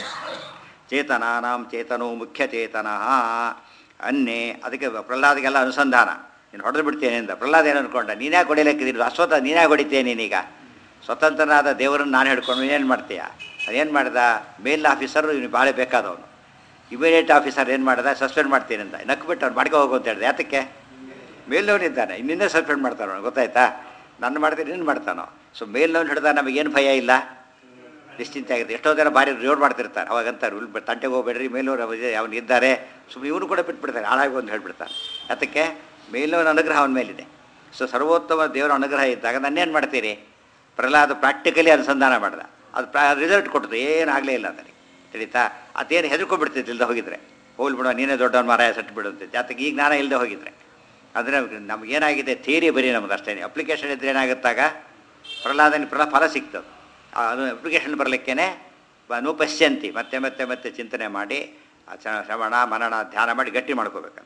ಚೇತನಾನಾಂ ಚೇತನೋ ಮುಖ್ಯ ಚೇತನ ಅನ್ನೇ ಅದಕ್ಕೆ ಪ್ರಹ್ಲಾದಿಗೆಲ್ಲ ಅನುಸಂಧಾನ ನೀನು ಹೊಡೆದು ಬಿಡ್ತೇನೆ ಅಂತ ಪ್ರಹ್ಲಾದ ಏನು ಅನ್ಕೊಂಡ ನೀನೇ ಹೊಡಿಲಿಕ್ಕಿದ್ರು ಅಸ್ವತ ನೀನೇ ಹೊಡಿತೇನೆ ನೀನೀಗ ಸ್ವತಂತ್ರನಾದ ದೇವರನ್ನು ನಾನು ಹಿಡ್ಕೊಂಡು ಏನು ಮಾಡ್ತೀಯ ಅದೇನು ಮಾಡ್ದ ಮೇಲ್ ಆಫೀಸರ್ ಇವನು ಭಾಳ ಬೇಕಾದವನು ಇಮಿಡಿಯೇಟ್ ಆಫೀಸರ್ ಏನು ಮಾಡ್ದ ಸಸ್ಪೆಂಡ್ ಮಾಡ್ತೀನಿ ಅಂತ ನಕ್ಬಿಟ್ಟು ಅವ್ನು ಮಾಡ್ಕೊ ಹೋಗು ಅಂತ ಹೇಳಿದೆ ಯಾತಕ್ಕೆ ಮೇಲ್ನವನಿದ್ದಾನೆ ಇನ್ನಿಂದೇ ಸಸ್ಪೆಂಡ್ ಮಾಡ್ತಾನೋ ಅವ್ನು ಗೊತ್ತಾಯ್ತಾ ನನ್ನ ಮಾಡ್ತೀನಿ ನೀನು ಮಾಡ್ತಾನೋ ಸೊ ಮೇಲ್ನವ್ನು ಹಿಡ್ದ ನಮಗೇನು ಭಯ ಇಲ್ಲ ನಿಶ್ಚಿಂತೆ ಆಗಿದೆ ಎಷ್ಟೋ ಜನ ಭಾರಿ ರೋಡ್ ಮಾಡ್ತಿರ್ತಾರೆ ಅವಾಗಂತಾರೆ ಉಲ್ ತಂಟೆಗೆ ಹೋಗ್ಬೇಡ್ರಿ ಮೇಲೂರು ಅವನು ಇದ್ದಾರೆ ಸುಮ್ಮನೆ ಇವನು ಕೂಡ ಬಿಟ್ಬಿಡ್ತಾರೆ ಹಾಳಾಗಿ ಒಂದು ಹೇಳ್ಬಿಡ್ತಾನೆ ಅದಕ್ಕೆ ಮೇಲವನ ಅನುಗ್ರಹ ಅವನ ಮೇಲಿದೆ ಸೊ ಸರ್ವೋತ್ತಮ ದೇವರ ಅನುಗ್ರಹ ಇದ್ದಾಗ ನನ್ನೇನು ಮಾಡ್ತೀರಿ ಪ್ರಹ್ಲಾದ ಪ್ರಾಕ್ಟಿಕಲಿ ಅನುಸಂಧಾನ ಮಾಡ್ದ ಅದು ಪ್ರಾ ರಿಸಲ್ಟ್ ಕೊಟ್ಟದು ಏನಾಗಲೇ ಇಲ್ಲ ನನಗೆ ತಿಳಿತಾ ಅದೇನು ಹೆದರ್ಕೊಂಡ್ಬಿಡ್ತಿತ್ತು ಇಲ್ಲದೆ ಹೋಗಿದ್ರೆ ಹೋಗ್ಲಿ ಬಿಡೋ ನೀನೇ ದೊಡ್ಡವನ ಮಾರಾಯ ಸಟ್ಟು ಬಿಡುತ್ತೆ ಜಾತಕ್ಕೆ ಈಗ ಜ್ಞಾನ ಇಲ್ಲದೆ ಹೋಗಿದ್ರೆ ಅಂದರೆ ನಮಗೇನಾಗಿದೆ ಥಿಯರಿ ಬರೀ ನಮ್ದು ಅಷ್ಟೇ ಅಪ್ಲಿಕೇಶನ್ ಇದ್ರೆ ಏನಾಗುತ್ತಾಗ ಪ್ರಹ್ಲಾದನ ಫಲ ಫಲ ಸಿಗ್ತದೆ ಆ, ಅದು ಅಪ್ಲಿಕೇಶನ್ ಬರಲಿಕ್ಕೇ ಅನು ಪಶ್ಯಂತಿ ಮತ್ತೆ ಮತ್ತೆ ಮತ್ತೆ ಚಿಂತನೆ ಮಾಡಿ ಆ ಚ- ಶ್ರವಣ ಮನನ ಧ್ಯಾನ ಮಾಡಿ ಗಟ್ಟಿ ಮಾಡ್ಕೋಬೇಕಂತ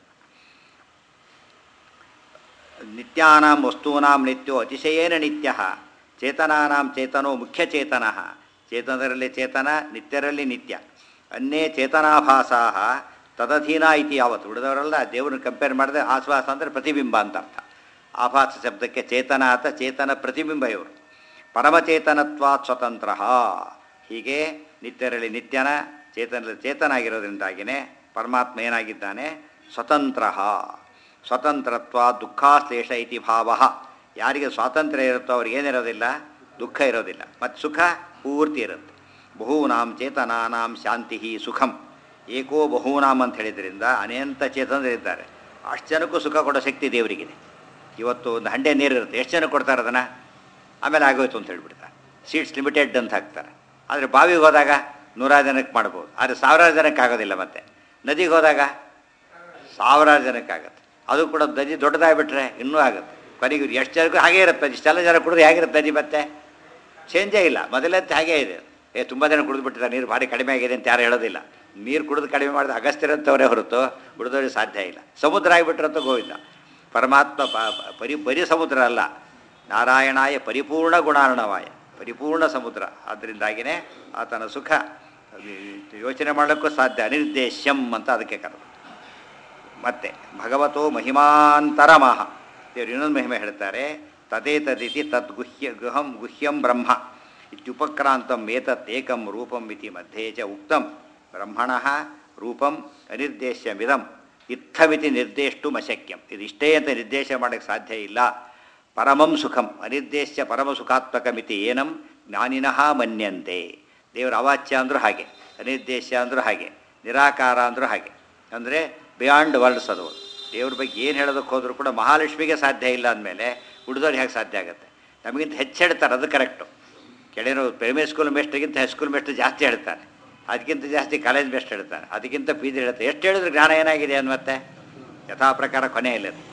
ನಿತ್ಯಾನಾಂ ವಸ್ತೂನಾಂ ನಿತ್ಯೋ ಅತಿಶಯೇನ ನಿತ್ಯ ಚೇತನಾನಾಂ ಚೇತನೋ ಮುಖ್ಯ ಚೇತನ ಚೇತನರಲ್ಲಿ ಚೇತನ ನಿತ್ಯರಲ್ಲಿ ನಿತ್ಯ ಅನ್ನೇ ಚೇತನಾಭಾಸಾ ತದಧೀನ ಇತಿ ಯಾವತ್ತು ಉಳಿದವರೆಲ್ಲ ದೇವ್ರನ್ನ ಕಂಪೇರ್ ಮಾಡಿದ್ರೆ ಆಶ್ವಾಸ ಅಂದರೆ ಪ್ರತಿಬಿಂಬ ಅಂತ ಅರ್ಥ ಆಭಾಸ ಶಬ್ದಕ್ಕೆ ಚೇತನ ಅಂತ ಚೇತನ ಪ್ರತಿಬಿಂಬ ಇವರು ಪರಮಚೇತನತ್ವಾತ್ ಸ್ವತಂತ್ರ ಹೀಗೆ ನಿತ್ಯರಲ್ಲಿ ನಿತ್ಯನ ಚೇತನದಲ್ಲಿ ಚೇತನ ಆಗಿರೋದ್ರಿಂದಾಗಿಯೇ ಪರಮಾತ್ಮ ಏನಾಗಿದ್ದಾನೆ ಸ್ವತಂತ್ರ ಸ್ವತಂತ್ರತ್ವ ದುಃಖಾಶ್ಲೇಷ ಇತಿ ಭಾವ ಯಾರಿಗೆ ಸ್ವಾತಂತ್ರ್ಯ ಇರುತ್ತೋ ಅವ್ರಿಗೆ ಏನಿರೋದಿಲ್ಲ ದುಃಖ ಇರೋದಿಲ್ಲ ಮತ್ತು ಸುಖ ಪೂರ್ತಿ ಇರುತ್ತೆ ಬಹೂನಾಂ ಚೇತನಾನಾಂ ಶಾಂತಿ ಸುಖಂ ಏಕೋ ಬಹೂನಾಂ ಅಂತ ಹೇಳಿದ್ರಿಂದ ಅನೇಂತ ಚೇತನರಿದ್ದಾರೆ ಅಷ್ಟು ಜನಕ್ಕೂ ಸುಖ ಕೊಡೋ ಶಕ್ತಿ ದೇವರಿಗಿದೆ ಇವತ್ತು ಒಂದು ಹಂಡೆ ನೀರಿರುತ್ತೆ ಎಷ್ಟು ಜನ ಕೊಡ್ತಾರೆ ಅದನ್ನು ಆಮೇಲೆ ಆಗೋಯ್ತು ಅಂತ ಹೇಳ್ಬಿಡ್ತಾರೆ ಸೀಟ್ಸ್ ಲಿಮಿಟೆಡ್ ಅಂತ ಹಾಕ್ತಾರೆ ಆದರೆ ಬಾವಿಗೆ ಹೋದಾಗ ನೂರಾರು ಜನಕ್ಕೆ ಮಾಡ್ಬೋದು ಆದರೆ ಸಾವಿರಾರು ಜನಕ್ಕೆ ಆಗೋದಿಲ್ಲ ಮತ್ತೆ ನದಿಗೆ ಹೋದಾಗ ಸಾವಿರಾರು ಜನಕ್ಕೆ ಆಗುತ್ತೆ ಅದು ಕೂಡ ನದಿ ದೊಡ್ಡದಾಗ್ಬಿಟ್ರೆ ಇನ್ನೂ ಆಗುತ್ತೆ ಕೊನೆಗೆ ಎಷ್ಟು ಜನಕ್ಕೂ ಹಾಗೇ ಇರುತ್ತೆ ಇಷ್ಟೆಲ್ಲ ಜನ ಕುಡಿದ್ರೆ ಹೇಗಿರುತ್ತೆ ನದಿ ಮತ್ತೆ ಚೇಂಜೇ ಇಲ್ಲ ಮೊದಲಂತೆ ಹಾಗೇ ಇದೆ ಏ ತುಂಬ ಜನ ಕುಡಿದು ಬಿಟ್ಟಿದ್ದಾರೆ ನೀರು ಭಾರಿ ಕಡಿಮೆ ಆಗಿದೆ ಅಂತ ಯಾರು ಹೇಳೋದಿಲ್ಲ ನೀರು ಕುಡಿದು ಕಡಿಮೆ ಮಾಡಿದ ಅಗಸ್ತ್ಯರಂಥವರೇ ಹೊರತು ಉಳಿದವ್ರಿಗೆ ಸಾಧ್ಯ ಇಲ್ಲ ಸಮುದ್ರ ಆಗಿಬಿಟ್ರಂತ ಗೋವಿಂದ ಪರಮಾತ್ಮ ಪ- ಪ- ಪರಿ ಬರೀ ಸಮುದ್ರ ಅಲ್ಲ ನಾರಾಯಣಾಯ ಪರಿಪೂರ್ಣ ಗುಣಾರ್ಣವಾಯ ಪರಿಪೂರ್ಣ ಸಮುದ್ರ ಆದ್ದರಿಂದಾಗಿಯೇ ಆತನ ಸುಖ ಅದು ಯೋಚನೆ ಮಾಡೋಕ್ಕೂ ಸಾಧ್ಯ ಅನಿರ್ದೇಶ್ಯಂ ಅಂತ ಅದಕ್ಕೆ ಕರೆದು ಮತ್ತೆ ಭಗವತೋ ಮಹಿಮಾಂತರಮಃ ದೇವರು ಇನ್ನೊಂದು ಮಹಿಮೆ ಹೇಳ್ತಾರೆ ತದೇ ತದಿತಿ ತದ್ ಗುಹ್ಯ ಗುಹಂ ಗುಹ್ಯಂ ಬ್ರಹ್ಮ ಇತ್ಯುಪಕ್ರಾಂತಂ ಏತತ್ ಏಕಂ ರೂಪಂ ಇತಿ ಮಧ್ಯೆ ಚ ಉಕ್ತಂ ಬ್ರಹ್ಮಣ ರೂಪಂ ಅನಿರ್ದೇಶ್ಯಮಿದಂ ಇತ್ತಮಿತಿ ನಿರ್ದೇಷ್ಟು ಅಶಕ್ಯಂ ಇದು ಇಷ್ಟೇ ಅಂತ ನಿರ್ದೇಶ ಮಾಡೋಕ್ಕೆ ಸಾಧ್ಯ ಇಲ್ಲ ಪರಮಂ ಸುಖಂ ಅನಿರ್ದೇಶ್ಯ ಪರಮ ಸುಖಾತ್ಮಕಮಿತಿ ಏನಂ ಜ್ಞಾನಿನಃ ಮನ್ಯಂತೆ ದೇವರ ಅವಾಚ್ಯ ಅಂದರೂ ಹಾಗೆ ಅನಿರ್ದೇಶ್ಯ ಅಂದರೂ ಹಾಗೆ ನಿರಾಕಾರ ಅಂದರೂ ಹಾಗೆ ಅಂದರೆ ಬಿಯಾಂಡ್ ವರ್ಲ್ಡ್ಸ್ ಅದು ದೇವ್ರ ಬಗ್ಗೆ ಏನು ಹೇಳೋದಕ್ಕೆ ಹೋದರೂ ಕೂಡ ಮಹಾಲಕ್ಷ್ಮಿಗೆ ಸಾಧ್ಯ ಇಲ್ಲ ಅಂದಮೇಲೆ ಉಳಿದವ್ರಿಗೆ ಹೇಗೆ ಸಾಧ್ಯ ಆಗುತ್ತೆ ನಮಗಿಂತ ಹೆಚ್ಚು ಹೇಳ್ತಾರೆ ಅದು ಕರೆಕ್ಟು ಕೆಳಗಿನ ಪ್ರೈಮರಿ ಸ್ಕೂಲ್ ಮೇಸ್ಟ್ರಿಗಿಂತ ಹೈಸ್ಕೂಲ್ ಮೇಸ್ಟ್ರ್ ಜಾಸ್ತಿ ಹೇಳ್ತಾನೆ ಅದಕ್ಕಿಂತ ಜಾಸ್ತಿ ಕಾಲೇಜ್ ಬೆಸ್ಟ್ ಹೇಳ್ತಾನೆ ಅದಕ್ಕಿಂತ ಪೀಜಿ ಹೇಳ್ತಾರೆ ಎಷ್ಟು ಹೇಳಿದ್ರೆ ಜ್ಞಾನ ಏನಾಗಿದೆ ಅನ್ ಮತ್ತೆ ಯಥಾ ಪ್ರಕಾರ ಕೊನೆ ಇಲ್ಲ ಅದು.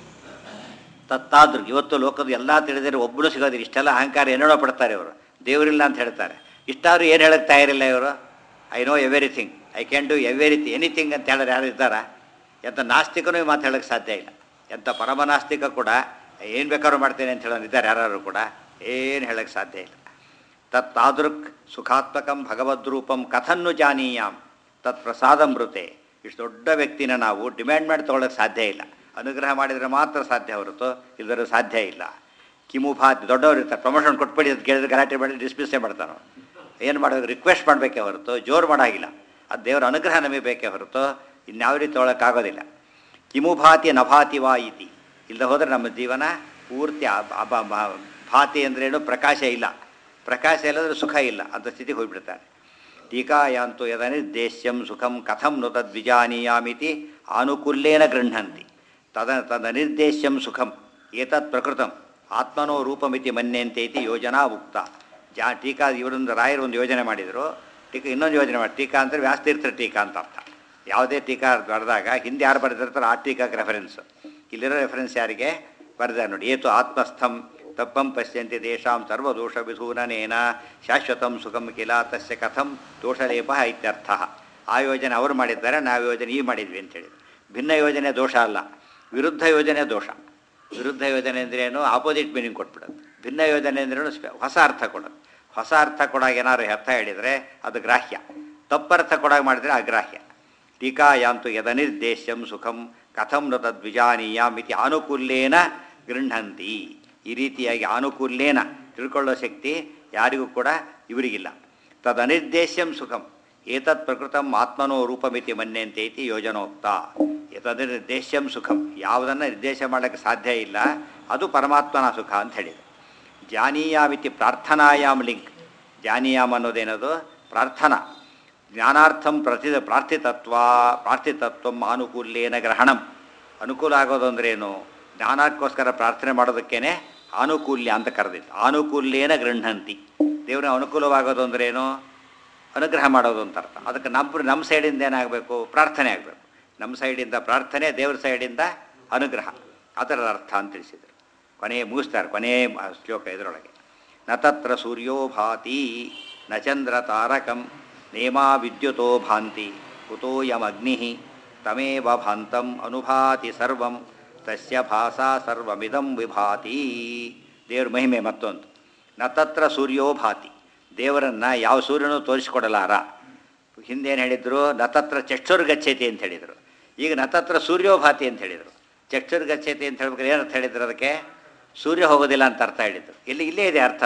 ತತ್ತಾದ್ರು ಇವತ್ತು ಲೋಕದ ಎಲ್ಲ ತಿಳಿದರೆ ಒಬ್ಬರು ಸಿಗೋದಿಲ್ಲ ಇಷ್ಟೆಲ್ಲ ಅಹಂಕಾರ ಏನೇನೋ ಪಡ್ತಾರೆ ಇವರು ದೇವರಿಲ್ಲ ಅಂತ ಹೇಳ್ತಾರೆ ಇಷ್ಟಾದ್ರೂ ಏನು ಹೇಳಕ್ಕೆ ತಯಾರಿಲ್ಲ ಇವರು I know everything I can do everything anything ಅಂತ ಹೇಳೋರು ಯಾರು ಇದ್ದಾರಾ ಎಂಥ ನಾಸ್ತಿಕನೂ ಈ ಮಾತು ಹೇಳಕ್ಕೆ ಸಾಧ್ಯ ಇಲ್ಲ ಎಂಥ ಪರಮ ನಾಸ್ತಿಕ ಕೂಡ ಏನು ಬೇಕಾದ್ರೂ ಮಾಡ್ತೇನೆ ಅಂತ ಹೇಳೋರು ಇದ್ದಾರೆ ಯಾರು ಕೂಡ ಏನು ಹೇಳಕ್ಕೆ ಸಾಧ್ಯ ಇಲ್ಲ ತತ್ ತಾದೃಕ್ ಸುಖಾತ್ಮಕಂ ಭಗವದ್ರೂಪಂ ಕಥನ್ನು ಜಾನೀಯಾಮ್ ತತ್ ಪ್ರಸಾದಮೃತೆ ಇಷ್ಟು ದೊಡ್ಡ ವ್ಯಕ್ತಿನ ನಾವು ಡಿಮ್ಯಾಂಡ್ ಮಾಡಿ ತೊಗೊಳಕ್ಕೆ ಸಾಧ್ಯ ಇಲ್ಲ ಅನುಗ್ರಹ ಮಾಡಿದರೆ ಮಾತ್ರ ಸಾಧ್ಯ ಹೊರತು ಇಲ್ಲದರೂ ಸಾಧ್ಯ ಇಲ್ಲ ಕಿಮು ಭಾತಿ ದೊಡ್ಡವರು ಇರ್ತಾರೆ ಪ್ರಮೋಷನ್ ಕೊಟ್ಬಿಡಿ ಅಂತ ಕೇಳಿದ್ರೆ ಗಲಾಟೆ ಮಾಡಿ ಡಿಸ್ಮಿಸ್ಸೇ ಮಾಡ್ತಾನೆ ಏನು ಮಾಡಬೇಕು ರಿಕ್ವೆಸ್ಟ್ ಮಾಡಬೇಕೇ ಹೊರತು ಜೋರು ಮಾಡಾಗಿಲ್ಲ ಅದು ದೇವರ ಅನುಗ್ರಹ ನಮಗೆ ಬೇಕೇ ಹೊರತು ಇನ್ಯಾವ ರೀತಿ ತೊಗೊಳಕ್ಕಾಗೋದಿಲ್ಲ ಕಿಮು ಭಾತಿ ನಭಾತಿ ವಾ ಇತಿ ಇಲ್ಲದೆ ಹೋದರೆ ನಮ್ಮ ಜೀವನ ಪೂರ್ತಿ ಅಬ- ಅಬ- ಬ- ಭಾತಿ ಅಂದ್ರೇನು ಪ್ರಕಾಶ ಇಲ್ಲ ಪ್ರಕಾಶ ಇಲ್ಲದ್ರೆ ಸುಖ ಇಲ್ಲ ಅಂತ ಸ್ಥಿತಿಗೆ ಹೋಗ್ಬಿಡ್ತಾರೆ ಟೀಕಾಯಾಂತು ಯದನಿರ್ದೇಶ್ಯಂ ಸುಖಂ ಕಥಂ ನು ತದ್ವಿಜಾನೀಯಾಮಿತಿ ಆನುಕೂಲ್ಯೇನ ಗೃಹಂತಿ ತದ ತದನಿರ್ದೇಶ್ಯಂ ಸುಖಂ ಏತತ್ ಪ್ರಕೃತಂ ಆತ್ಮನೋ ರೂಪಮಿತಿ ಮನ್ಯಂತೆ ಇತಿ ಯೋಜನಾ ಉಕ್ತ ಜಾ ಟೀಕಾ ಇವರೊಂದು ರಾಯರು ಒಂದು ಯೋಜನೆ ಮಾಡಿದರು ಟೀಕಾ ಇನ್ನೊಂದು ಯೋಜನೆ ಮಾಡಿ ಟೀಕಾ ಅಂದರೆ ವ್ಯಾಸತೀರ್ಥ ಟೀಕಾ ಅಂತ ಅರ್ಥ ಯಾವುದೇ ಟೀಕಾ ಬರೆದಾಗ ಹಿಂದೆ ಯಾರು ಬರೆದಿರ್ತಾರೋ ಆ ಟೀಕಾಕ್ಕೆ ರೆಫರೆನ್ಸ್ ಇಲ್ಲಿರೋ ರೆಫರೆನ್ಸ್ ಯಾರಿಗೆ ಬರೆದ ನೋಡಿ ಏತು ಆತ್ಮಸ್ಥಂ ತಪ್ಪಂ ಪಶ್ಯಂತಿ ದೇಶಾಂ ಸರ್ವದೋಷ ವಿಧೂನನೇನ ಶಾಶ್ವತಂ ಸುಖಂ ಕಿಲ ತಸ್ಯ ಕಥಂ ದೋಷಲೇಪ ಇತ್ಯರ್ಥ ಆ ಯೋಜನೆ ಅವರು ಮಾಡಿದ್ದಾರೆ ನಾವು ಯೋಜನೆ ಈ ಮಾಡಿದ್ವಿ ಅಂತೇಳಿ ಭಿನ್ನ ಯೋಜನೆ ದೋಷ ಅಲ್ಲ ವಿರುದ್ಧ ಯೋಜನೆ ದೋಷ ವಿರುದ್ಧ ಯೋಜನೆ ಅಂದ್ರೇನು ಆಪೋಸಿಟ್ ಮೀನಿಂಗ್ ಕೊಟ್ಬಿಡೋದು ಭಿನ್ನ ಯೋಜನೆ ಅಂದ್ರೇನು ಸ್ಪ- ಹೊಸ ಅರ್ಥ ಕೊಡೋದು ಹೊಸ ಅರ್ಥ ಕೊಡಾಗ ಏನಾದ್ರು ಅರ್ಥ ಹೇಳಿದರೆ ಅದು ಗ್ರಾಹ್ಯ ತಪ್ಪರ್ಥ ಕೊಡಾಗ ಮಾಡಿದರೆ ಅಗ್ರಾಹ್ಯ ಟೀಕಾಯಾಂತು ಯದನಿರ್ದೇಶ್ಯಂ ಸುಖಂ ಕಥಂ ನ ತದ್ವಿಜಾನೀಯಾಮ್ ಇತಿ ಆನುಕೂಲ್ಯೇನ ಗೃಹಂತಿ ಈ ರೀತಿಯಾಗಿ ಆನುಕೂಲ್ಯೇನ ತಿಳ್ಕೊಳ್ಳೋ ಶಕ್ತಿ ಯಾರಿಗೂ ಕೂಡ ಇವರಿಗಿಲ್ಲ ತದನಿರ್ದೇಶ್ಯಂ ಸುಖಂ ಏತತ್ ಪ್ರಕೃತಂ ಆತ್ಮನೋ ರೂಪಮಿತಿ ಮನ್ಯಂತೆ ಇತಿ ಯೋಜನೋಕ್ತ ಏತದನಿರ್ದೇಶ್ಯಂ ಸುಖಂ ಯಾವುದನ್ನು ನಿರ್ದೇಶ ಮಾಡೋಕ್ಕೆ ಸಾಧ್ಯ ಇಲ್ಲ ಅದು ಪರಮಾತ್ಮನ ಸುಖ ಅಂತ ಹೇಳಿದೆ ಜಾನೀಯಾಮಿತಿ ಪ್ರಾರ್ಥನಾಯಾಮ್ ಲಿಂಕ್ ಜಾನೀಯಾಮ್ ಅನ್ನೋದೇನದು ಪ್ರಾರ್ಥನಾ ಜ್ಞಾನಾರ್ಥಂ ಪ್ರತಿ ಪ್ರಾರ್ಥಿತತ್ವ ಪ್ರಾರ್ಥಿತತ್ವಂ ಆನುಕೂಲ್ಯೇನ ಗ್ರಹಣಂ ಅನುಕೂಲ ಆಗೋದು ಅಂದ್ರೇನು ಜ್ಞಾನಕ್ಕೋಸ್ಕರ ಪ್ರಾರ್ಥನೆ ಮಾಡೋದಕ್ಕೇನೆ ಆನುಕೂಲ್ಯ ಅಂತ ಕರೆದಿತ್ತು ಆನುಕೂಲ್ಯೇನ ಗೃಹಂತಿ ದೇವರ ಅನುಕೂಲವಾಗೋದು ಅಂದ್ರೇನು ಅನುಗ್ರಹ ಮಾಡೋದು ಅಂತ ಅರ್ಥ ಅದಕ್ಕೆ ನಮ್ಮ ನಮ್ಮ ಸೈಡಿಂದ ಏನಾಗಬೇಕು ಪ್ರಾರ್ಥನೆ ಆಗಬೇಕು ನಮ್ಮ ಸೈಡಿಂದ ಪ್ರಾರ್ಥನೆ ದೇವ್ರ ಸೈಡಿಂದ ಅನುಗ್ರಹ ಅದರ ಅರ್ಥ ಅಂತ ತಿಳಿಸಿದರು ಕೊನೆಯ ಮುಗಿಸ್ತಾರೆ ಕೊನೆಯ ಮ- ಶ್ಲೋಕ ಇದರೊಳಗೆ ನ ತತ್ರ ಸೂರ್ಯೋ ಭಾತಿ ನ ಚಂದ್ರ ತಾರಕಂ ನೇಮಾ ವಿದ್ಯುತೋ ಭಾಂತಿ ಕುತೋಯಮಗ್ನಿ ತಮೇವ ಭಾಂತಂ ಅನುಭಾತಿ ಸರ್ವಂ ತಸ್ಯ ಭಾಸಾ ಸರ್ವಮಿದಂ ವಿಭಾತಿ ದೇವ್ರ ಮಹಿಮೆ ಮತ್ತೊಂದು ನ ತತ್ರ ಸೂರ್ಯೋ ಭಾತಿ ದೇವರನ್ನು ಯಾವ ಸೂರ್ಯನೂ ತೋರಿಸಿಕೊಡಲಾರ ಹಿಂದೇನು ಹೇಳಿದ್ರು ನತತ್ರ ಚಕ್ಷುರ್ ಗಚ್ಚೇತಿ ಅಂತ ಹೇಳಿದರು ಈಗ ನತತ್ರ ಸೂರ್ಯೋಭಾತಿ ಅಂತ ಹೇಳಿದರು ಚಕ್ಷುರ್ ಗಚ್ಚೇತಿ ಅಂತ ಹೇಳ್ಬೇಕಾದ್ರೆ ಏನರ್ಥ ಹೇಳಿದ್ರು ಅದಕ್ಕೆ ಸೂರ್ಯ ಹೋಗೋದಿಲ್ಲ ಅಂತ ಅರ್ಥ ಹೇಳಿದ್ರು ಇಲ್ಲಿ ಇಲ್ಲೇ ಇದೆ ಅರ್ಥ